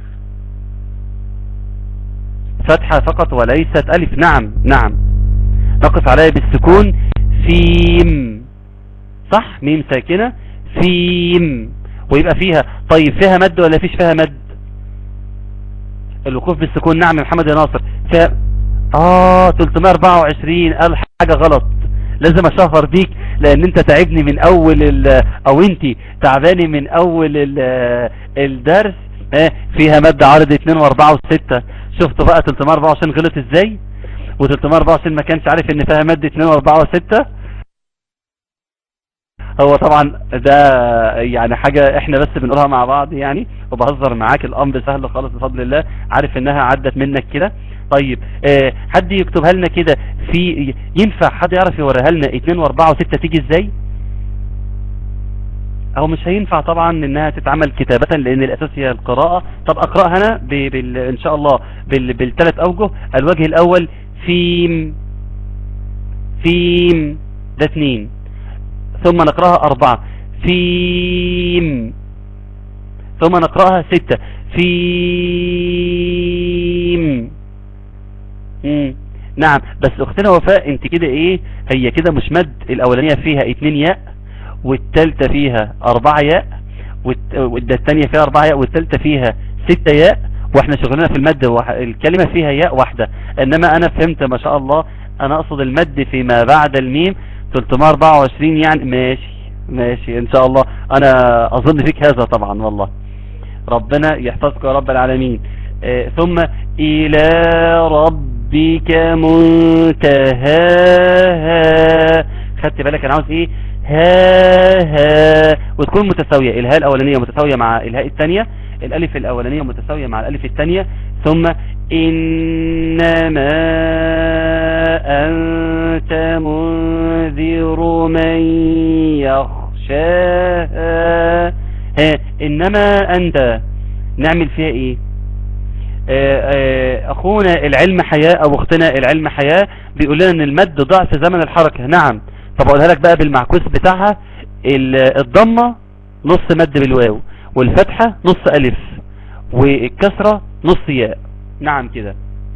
فتحة فقط وليست ألف نعم نعم نقف عليها بالسكون فيم صح ميم ساكنة فيم ويبقى فيها طيب فيها مد ولا فيش فيها مد الوقوف بالسكون نعم يا محمد يا ناصر فيها اه 324 قال حاجة غلط لازم اشهر بيك لان انت تعبني من اول ال او انت تعباني من اول ال الدرس اه فيها مادة عرض 2 و4 و6 شفتوا بقى 324 غلط ازاي و324 ما كانش عارف ان فيها مادة 2 و4 و6 هو طبعا ده يعني حاجة احنا بس بنقولها مع بعض يعني وبهزر معاك الامر سهل خالص بفضل الله عارف انها عدت منك كده طيب اه حد يكتبها لنا كده في ينفع حد يعرف يوريها لنا 2 و4 و6 تيجي ازاي او مش هينفع طبعا انها تتعمل كتابة لان الاساس هي القراءة طب اقرأها انا ب... بال... ان شاء الله بال... بالثلاث اوجه الوجه الاول فيم فيم ده اثنين ثم نقرأها اربعة فيم ثم نقرأها ستة فيم مم. نعم بس اختنا وفاء انت كده ايه هي كده مش مد الاولانية فيها اتنين ياء والتالتة فيها اربعة ياء والده التانية فيها اربعة ياء والتالتة فيها ستة ياء واحنا شغلنا في المد الكلمة فيها ياء واحدة انما انا فهمت ما شاء الله انا اقصد المد فيما بعد الميم 324 يعني ماشي ماشي ان شاء الله انا اظن فيك هذا طبعا والله ربنا يحفظك يا رب العالمين آه ثم الى ربك منتهاها خدت بالك انا عاوز ايه ها ها وتكون متساوية الهاء الاولانية متساوية مع الهاء الثانية الالف الاولانية متساوية مع الالف الثانية ثم انما انت منذر من يخشاها ها انما انت نعمل فيها ايه آآ آآ اخونا العلم حياة او اختنا العلم حياة بيقول لنا ان المد ضعف زمن الحركة نعم طب اقولها لك بقى بالمعكوس بتاعها الضمة نص مد بالواو والفتحة نص الف والكسرة نص ياء نعم كده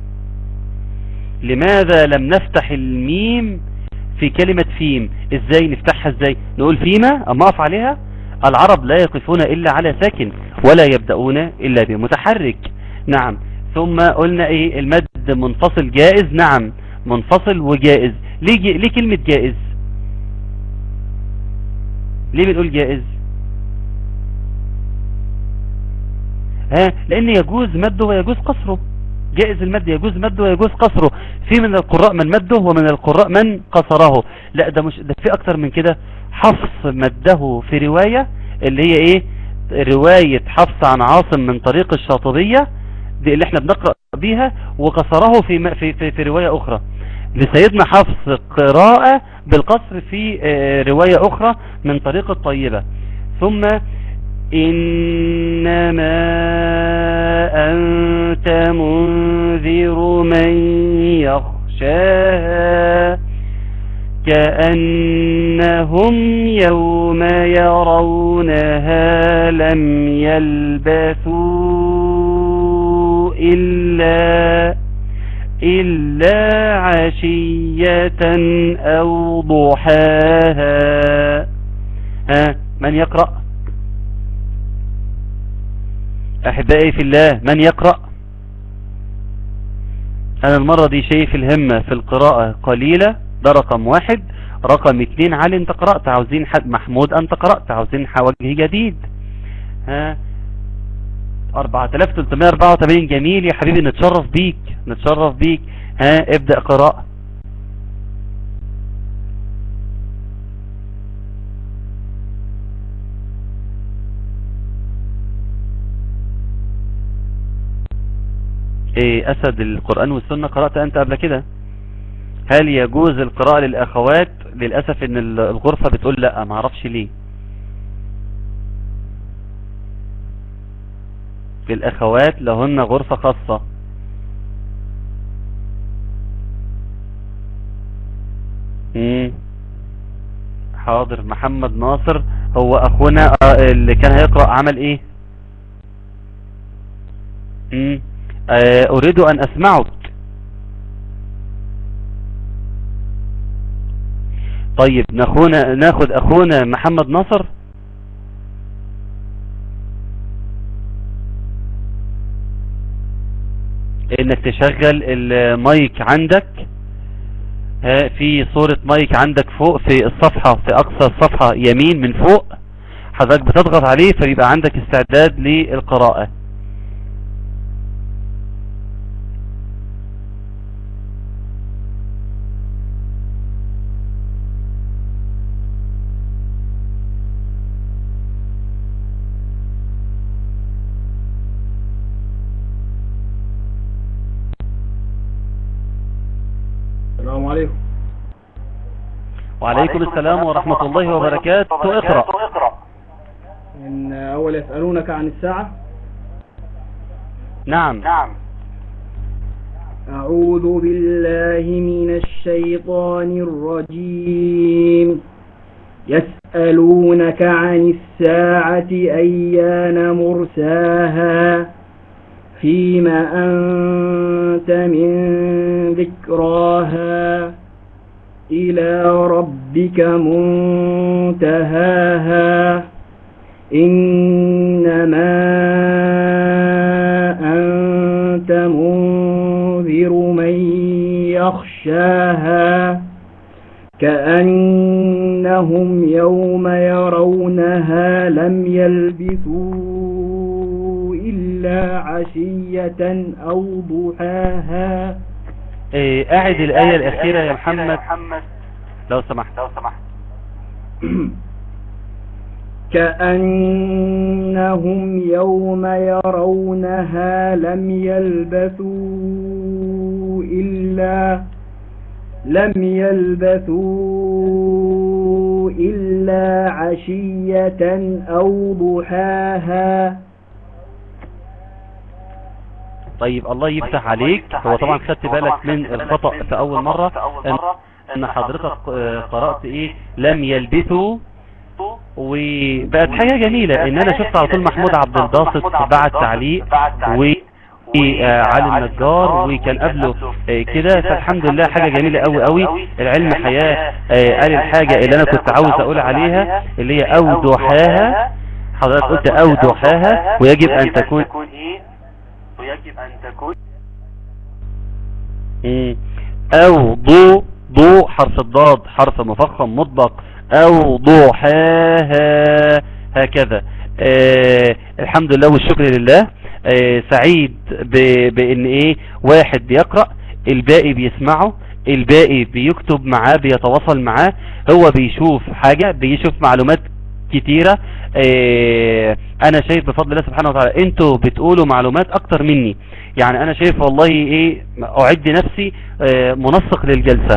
لماذا لم نفتح الميم في كلمة فيم ازاي نفتحها ازاي نقول فيما اما اقف عليها العرب لا يقفون الا على ساكن ولا يبدأون الا بمتحرك نعم ثم قلنا ايه المد منفصل جائز نعم منفصل وجائز ليه, جي... ليه كلمة جائز ليه بنقول جائز ها لان يجوز مده ويجوز قصره جائز المد يجوز مده ويجوز قصره في من القراء من مده ومن القراء من قصره لا ده مش ده في اكتر من كده حفص مده في رواية اللي هي ايه رواية حفص عن عاصم من طريق الشاطبية دي اللي احنا بنقرأ بيها وقصره في, في, في, في رواية اخرى لسيدنا حفص قراءة بالقصر في رواية اخرى من طريق الطيبة ثم إنما أنت منذر من يغشاها كأنهم يوم يرونها لم يلبثوا إلا إلا عشية أو ضحاها ها من يقرأ أحبائي في الله من يقرأ أنا المرة دي شايف الهمة في القراءة قليلة ده رقم واحد رقم اتنين علي انت قرأت عاوزين حد محمود انت قرأت عاوزين وجه جديد ها 4384 جميل يا حبيبي نتشرف بيك نتشرف بيك ها ابدأ قراءة ايه اسد القرآن والسنة قرأت انت قبل كده هل يجوز القراءة للاخوات للأسف ان الغرفة بتقول لا ما اعرفش ليه للاخوات لهن غرفة خاصة مم. حاضر محمد ناصر هو اخونا آه، اللي كان هيقرأ عمل ايه مم. آه، اريد ان اسمعك طيب ناخونا ناخد اخونا محمد ناصر انك تشغل المايك عندك ها، في صورة مايك عندك فوق في الصفحة في اقصى الصفحة يمين من فوق حضرتك بتضغط عليه فبيبقى عندك استعداد للقراءة السلام عليكم وعليكم السلام ورحمة الله وبركاته اقرأ إن أول يسألونك عن الساعة نعم أعوذ بالله من الشيطان الرجيم يسألونك عن الساعة أيان مرساها فيما أنت من ذكراها إلى ربك منتهاها إنما أنت منذر من يخشاها كأنهم يوم يرونها لم يلبثوا إلا عشية أو ضحاها إيه، اعد الآية الأخيرة يا محمد لو سمحت كأنهم يوم يرونها لم يلبثوا إلا لم يلبثوا إلا عشية أو ضحاها طيب الله يفتح عليك هو طبعا خدت بالك من الخطأ في اول مرة ان, إن حضرتك آه، قرأت ايه لم يلبثوا وبقت حاجة جميلة ان انا شفت على طول محمود عبد الباسط بعد تعليق و آه، علي النجار وكان قبله آه، كده فالحمد لله حاجة جميلة قوي قوي العلم حياة آه، قال الحاجة اللي انا كنت عاوز اقول عليها اللي هي او ضحاها حضرتك قلت او ضحاها ويجب ان تكون ويجب أن تكون مم. او ضو ضو حرف الضاد حرف مفخم مطبق او ضحاها هكذا آه الحمد لله والشكر لله آه سعيد ب- بان ايه واحد بيقرأ الباقي بيسمعه الباقي بيكتب معاه بيتواصل معاه هو بيشوف حاجة بيشوف معلومات كتيرة آه، انا شايف بفضل الله سبحانه وتعالى انتوا بتقولوا معلومات اكتر مني يعني انا شايف والله ايه اعد نفسي آه، منسق للجلسة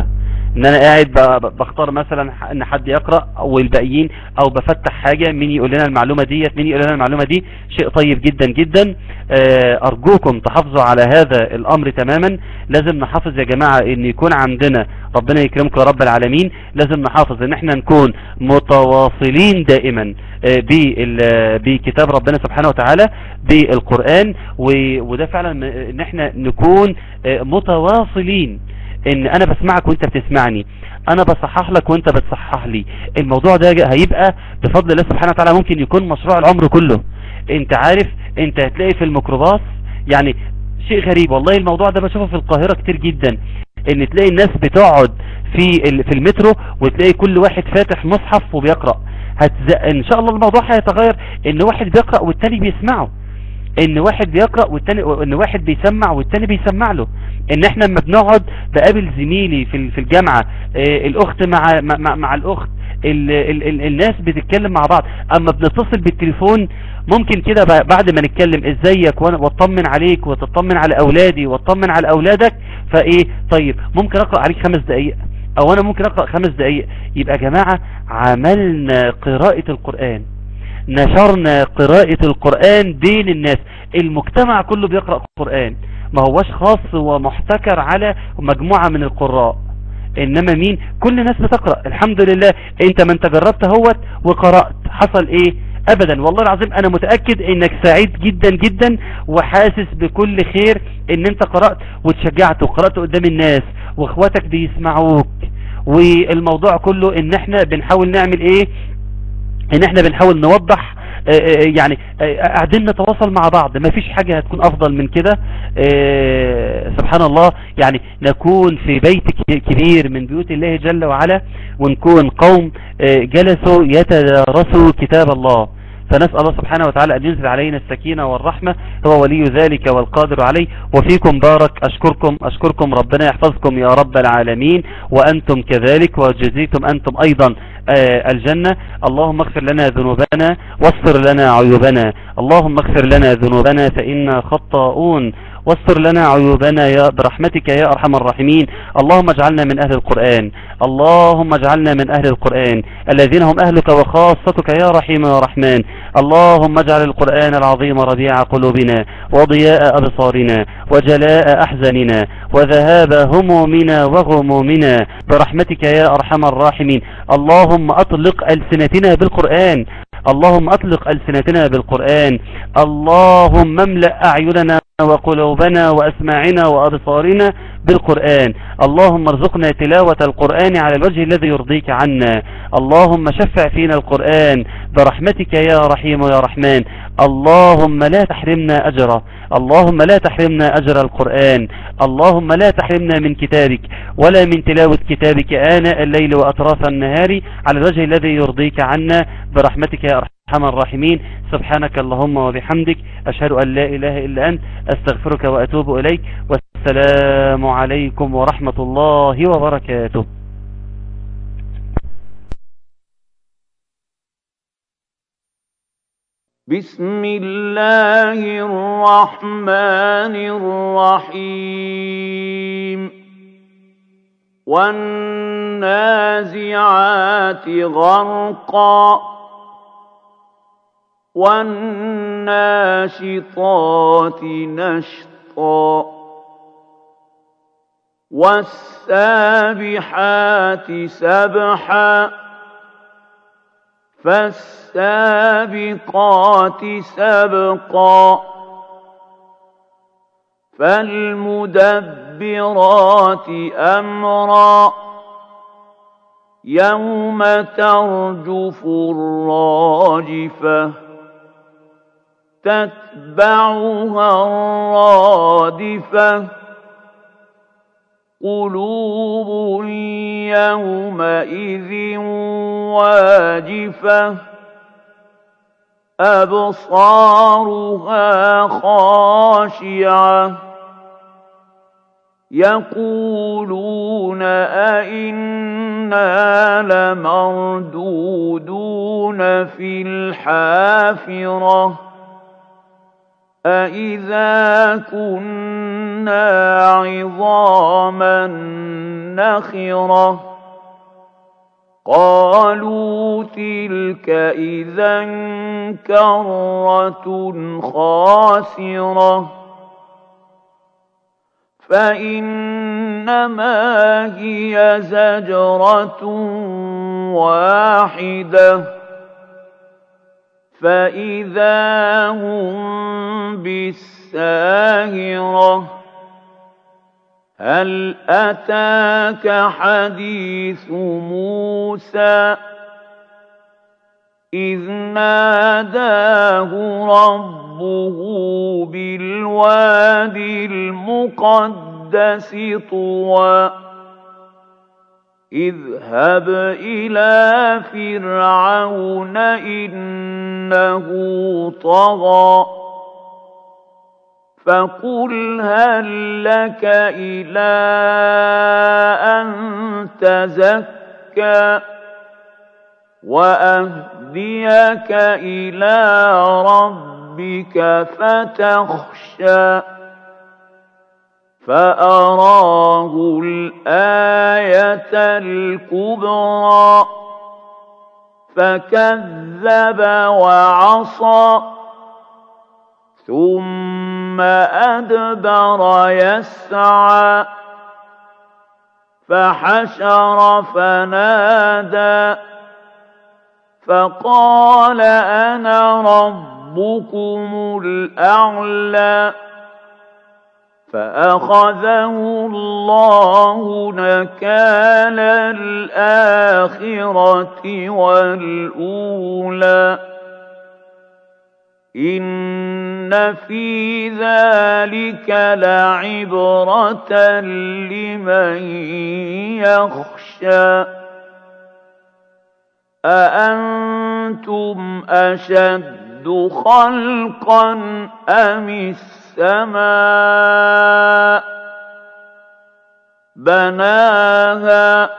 ان انا قاعد ب- ب- بختار مثلا ح- ان حد يقرأ والباقيين او بفتح حاجة مين يقول لنا المعلومة ديت مين يقول لنا المعلومة دي شيء طيب جدا جدا آه، ارجوكم تحافظوا على هذا الامر تماما لازم نحافظ يا جماعة ان يكون عندنا ربنا يكرمكم يا رب العالمين لازم نحافظ ان احنا نكون متواصلين دائما آه، بال- بكتاب ربنا سبحانه وتعالى بالقرآن و- وده فعلا م- ان احنا نكون آه، متواصلين ان انا بسمعك وانت بتسمعني انا بصحح لك وانت بتصحح لي الموضوع ده هيبقى بفضل الله سبحانه وتعالى ممكن يكون مشروع العمر كله انت عارف انت هتلاقي في الميكروباص يعني شيء غريب والله الموضوع ده بشوفه في القاهرة كتير جدا ان تلاقي الناس بتقعد في ال- في المترو وتلاقي كل واحد فاتح مصحف وبيقرأ هتز... ان شاء الله الموضوع هيتغير ان واحد بيقرأ والتاني بيسمعه ان واحد بيقرأ والتاني ان واحد بيسمع والتاني بيسمع له ان احنا لما بنقعد بقابل زميلي في ال- في الجامعة اه الاخت مع مع, مع الاخت ال ال ال الناس بتتكلم مع بعض اما بنتصل بالتليفون ممكن كده ب- بعد ما نتكلم ازيك وأنا- واطمن عليك وتطمن على اولادي واطمن على اولادك فايه طيب ممكن اقرأ عليك خمس دقايق او انا ممكن اقرأ خمس دقايق يبقى يا جماعة عملنا قراءة القرآن نشرنا قراءة القرآن بين الناس المجتمع كله بيقرأ قرآن ما هوش خاص ومحتكر على مجموعة من القراء انما مين كل الناس بتقرأ الحمد لله انت ما انت جربت اهوت وقرأت حصل ايه ابدا والله العظيم انا متأكد انك سعيد جدا جدا وحاسس بكل خير ان انت قرأت وتشجعت وقرأت قدام الناس واخواتك بيسمعوك والموضوع كله ان احنا بنحاول نعمل ايه ان احنا بنحاول نوضح آه، آه، يعني آه، قاعدين نتواصل مع بعض ما فيش حاجة هتكون افضل من كده آه، سبحان الله يعني نكون في بيت ك- كبير من بيوت الله جل وعلا ونكون قوم آه، جلسوا يتدارسوا كتاب الله فنسأل الله سبحانه وتعالى أن ينزل علينا السكينة والرحمة هو ولي ذلك والقادر عليه وفيكم بارك أشكركم أشكركم ربنا يحفظكم يا رب العالمين وأنتم كذلك وجزيتم أنتم أيضا آه، الجنة اللهم اغفر لنا ذنوبنا واستر لنا عيوبنا اللهم اغفر لنا ذنوبنا فإنا خطاؤون واستر لنا عيوبنا يا برحمتك يا أرحم الراحمين اللهم اجعلنا من أهل القرآن اللهم اجعلنا من أهل القرآن الذين هم أهلك وخاصتك يا رحيم يا رحمن اللهم اجعل القرآن العظيم ربيع قلوبنا وضياء أبصارنا وجلاء أحزاننا وذهاب همومنا وغمومنا برحمتك يا أرحم الراحمين اللهم أطلق ألسنتنا بالقرآن اللهم أطلق ألسنتنا بالقرآن اللهم املأ أعيننا وقلوبنا وأسماعنا وأبصارنا بالقرآن اللهم ارزقنا تلاوة القرآن على الوجه الذي يرضيك عنا اللهم شفع فينا القرآن برحمتك يا رحيم يا رحمن اللهم لا تحرمنا أجره اللهم لا تحرمنا أجر القرآن اللهم لا تحرمنا من كتابك ولا من تلاوة كتابك آناء الليل وأطراف النهار على الوجه الذي يرضيك عنا برحمتك يا أرحم الراحمين سبحانك اللهم وبحمدك أشهد أن لا إله إلا أنت أستغفرك وأتوب إليك والسلام عليكم ورحمة الله وبركاته بسم الله الرحمن الرحيم والنازعات غرقا والناشطات نشطا والسابحات سبحا فالسابقات سبقا فالمدبرات أمرا يوم ترجف الراجفة تتبعها الرادفة قلوب يومئذ واجفة أبصارها خاشعة يقولون أئنا لمردودون في الحافرة أَإِذَا كُنَّا عِظَامًا نَّخِرَةً قَالُوا تِلْكَ إِذًا كَرَّةٌ خَاسِرَةٌ فَإِنَّمَا هِيَ زَجْرَةٌ وَاحِدَةٌ فَإِذَا هُم بِالسَّاهِرَةِ هَلْ أَتَاكَ حَدِيثُ مُوسَىٰ إِذْ نَادَاهُ رَبُّهُ بِالْوَادِ الْمُقَدَّسِ طُوًى اذْهَبْ إِلَىٰ فِرْعَوْنَ إِنَّهُ طَغَىٰ فَقُلْ هَل لَّكَ إِلَىٰ أَن تَزَكَّىٰ وَأَهْدِيَكَ إِلَىٰ رَبِّكَ فَتَخْشَىٰ فَأَرَاهُ الْآيَةَ الْكُبْرَىٰ فَكَذَّبَ وَعَصَىٰ ثُمَّ أَدْبَرَ يَسْعَىٰ فَحَشَرَ فَنَادَىٰ فَقَالَ أَنَا رَبُّكُمُ الْأَعْلَىٰ فَأَخَذَهُ اللَّهُ نَكَالَ الْآخِرَةِ وَالْأُولَىٰ إِنَّ فِي ذَٰلِكَ لَعِبْرَةً لِّمَن يَخْشَىٰ أَأَنتُمْ أَشَدُّ خَلْقًا أَمِ السَّمَاءُ بَنَاهَا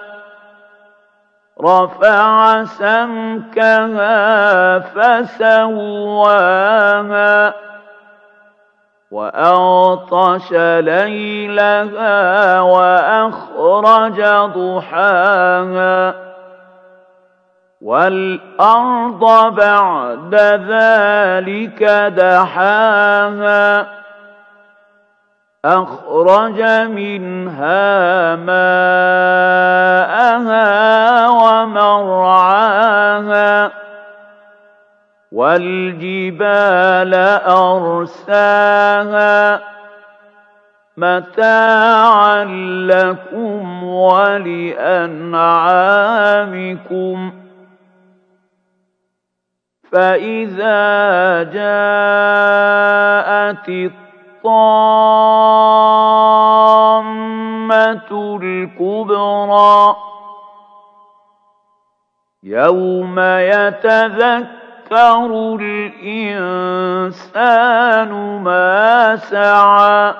رَفَعَ سَمْكَهَا فَسَوَّاهَا وَأَغْطَشَ لَيْلَهَا وَأَخْرَجَ ضُحَاهَا وَالْأَرْضَ بَعْدَ ذَٰلِكَ دَحَاهَا أَخْرَجَ مِنْهَا مَاءَهَا وَمَرْعَاهَا وَالْجِبَالَ أَرْسَاهَا مَتَاعًا لَّكُمْ وَلِأَنْعَامِكُمْ فَإِذَا جَاءَتِ الطَّامَّةُ الْكُبْرَىٰ يَوْمَ يَتَذَكَّرُ الْإِنسَانُ مَا سَعَىٰ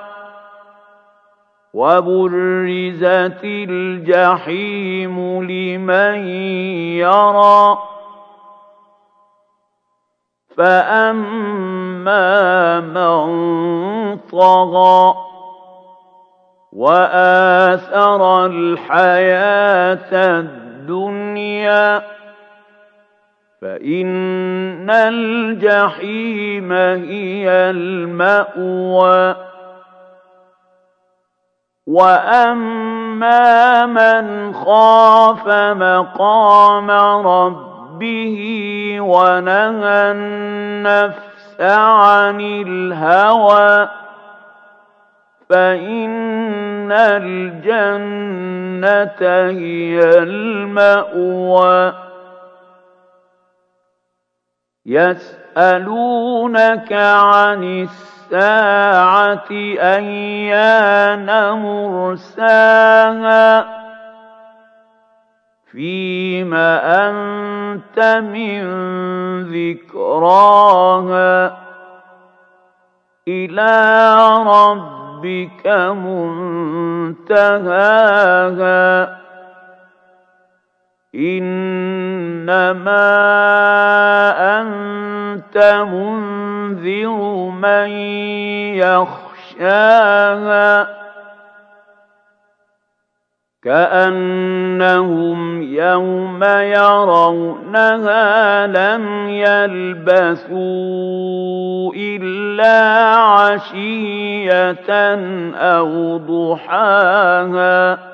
وَبُرِّزَتِ الْجَحِيمُ لِمَن يَرَىٰ فَأَمَّا مَن طَغَىٰ وَآثَرَ الْحَيَاةَ الدُّنْيَا فَإِنَّ الْجَحِيمَ هِيَ الْمَأْوَىٰ وَأَمَّا مَنْ خَافَ مَقَامَ رَبِّهِ وَنَهَى النَّفْسَ عَنِ الْهَوَىٰ فَإِنَّ الْجَنَّةَ هِيَ الْمَأْوَىٰ يَسْأَلُونَكَ عَنِ السَّاعَةِ أَيَّانَ مُرْسَاهَا فِيمَ أَنتَ مِن ذِكْرَاهَا إِلَىٰ رَبِّكَ مُنتَهَاهَا إِنَّمَا أَنتَ أنت منذر من يخشاها كأنهم يوم يرونها لم يلبثوا إلا عشية أو ضحاها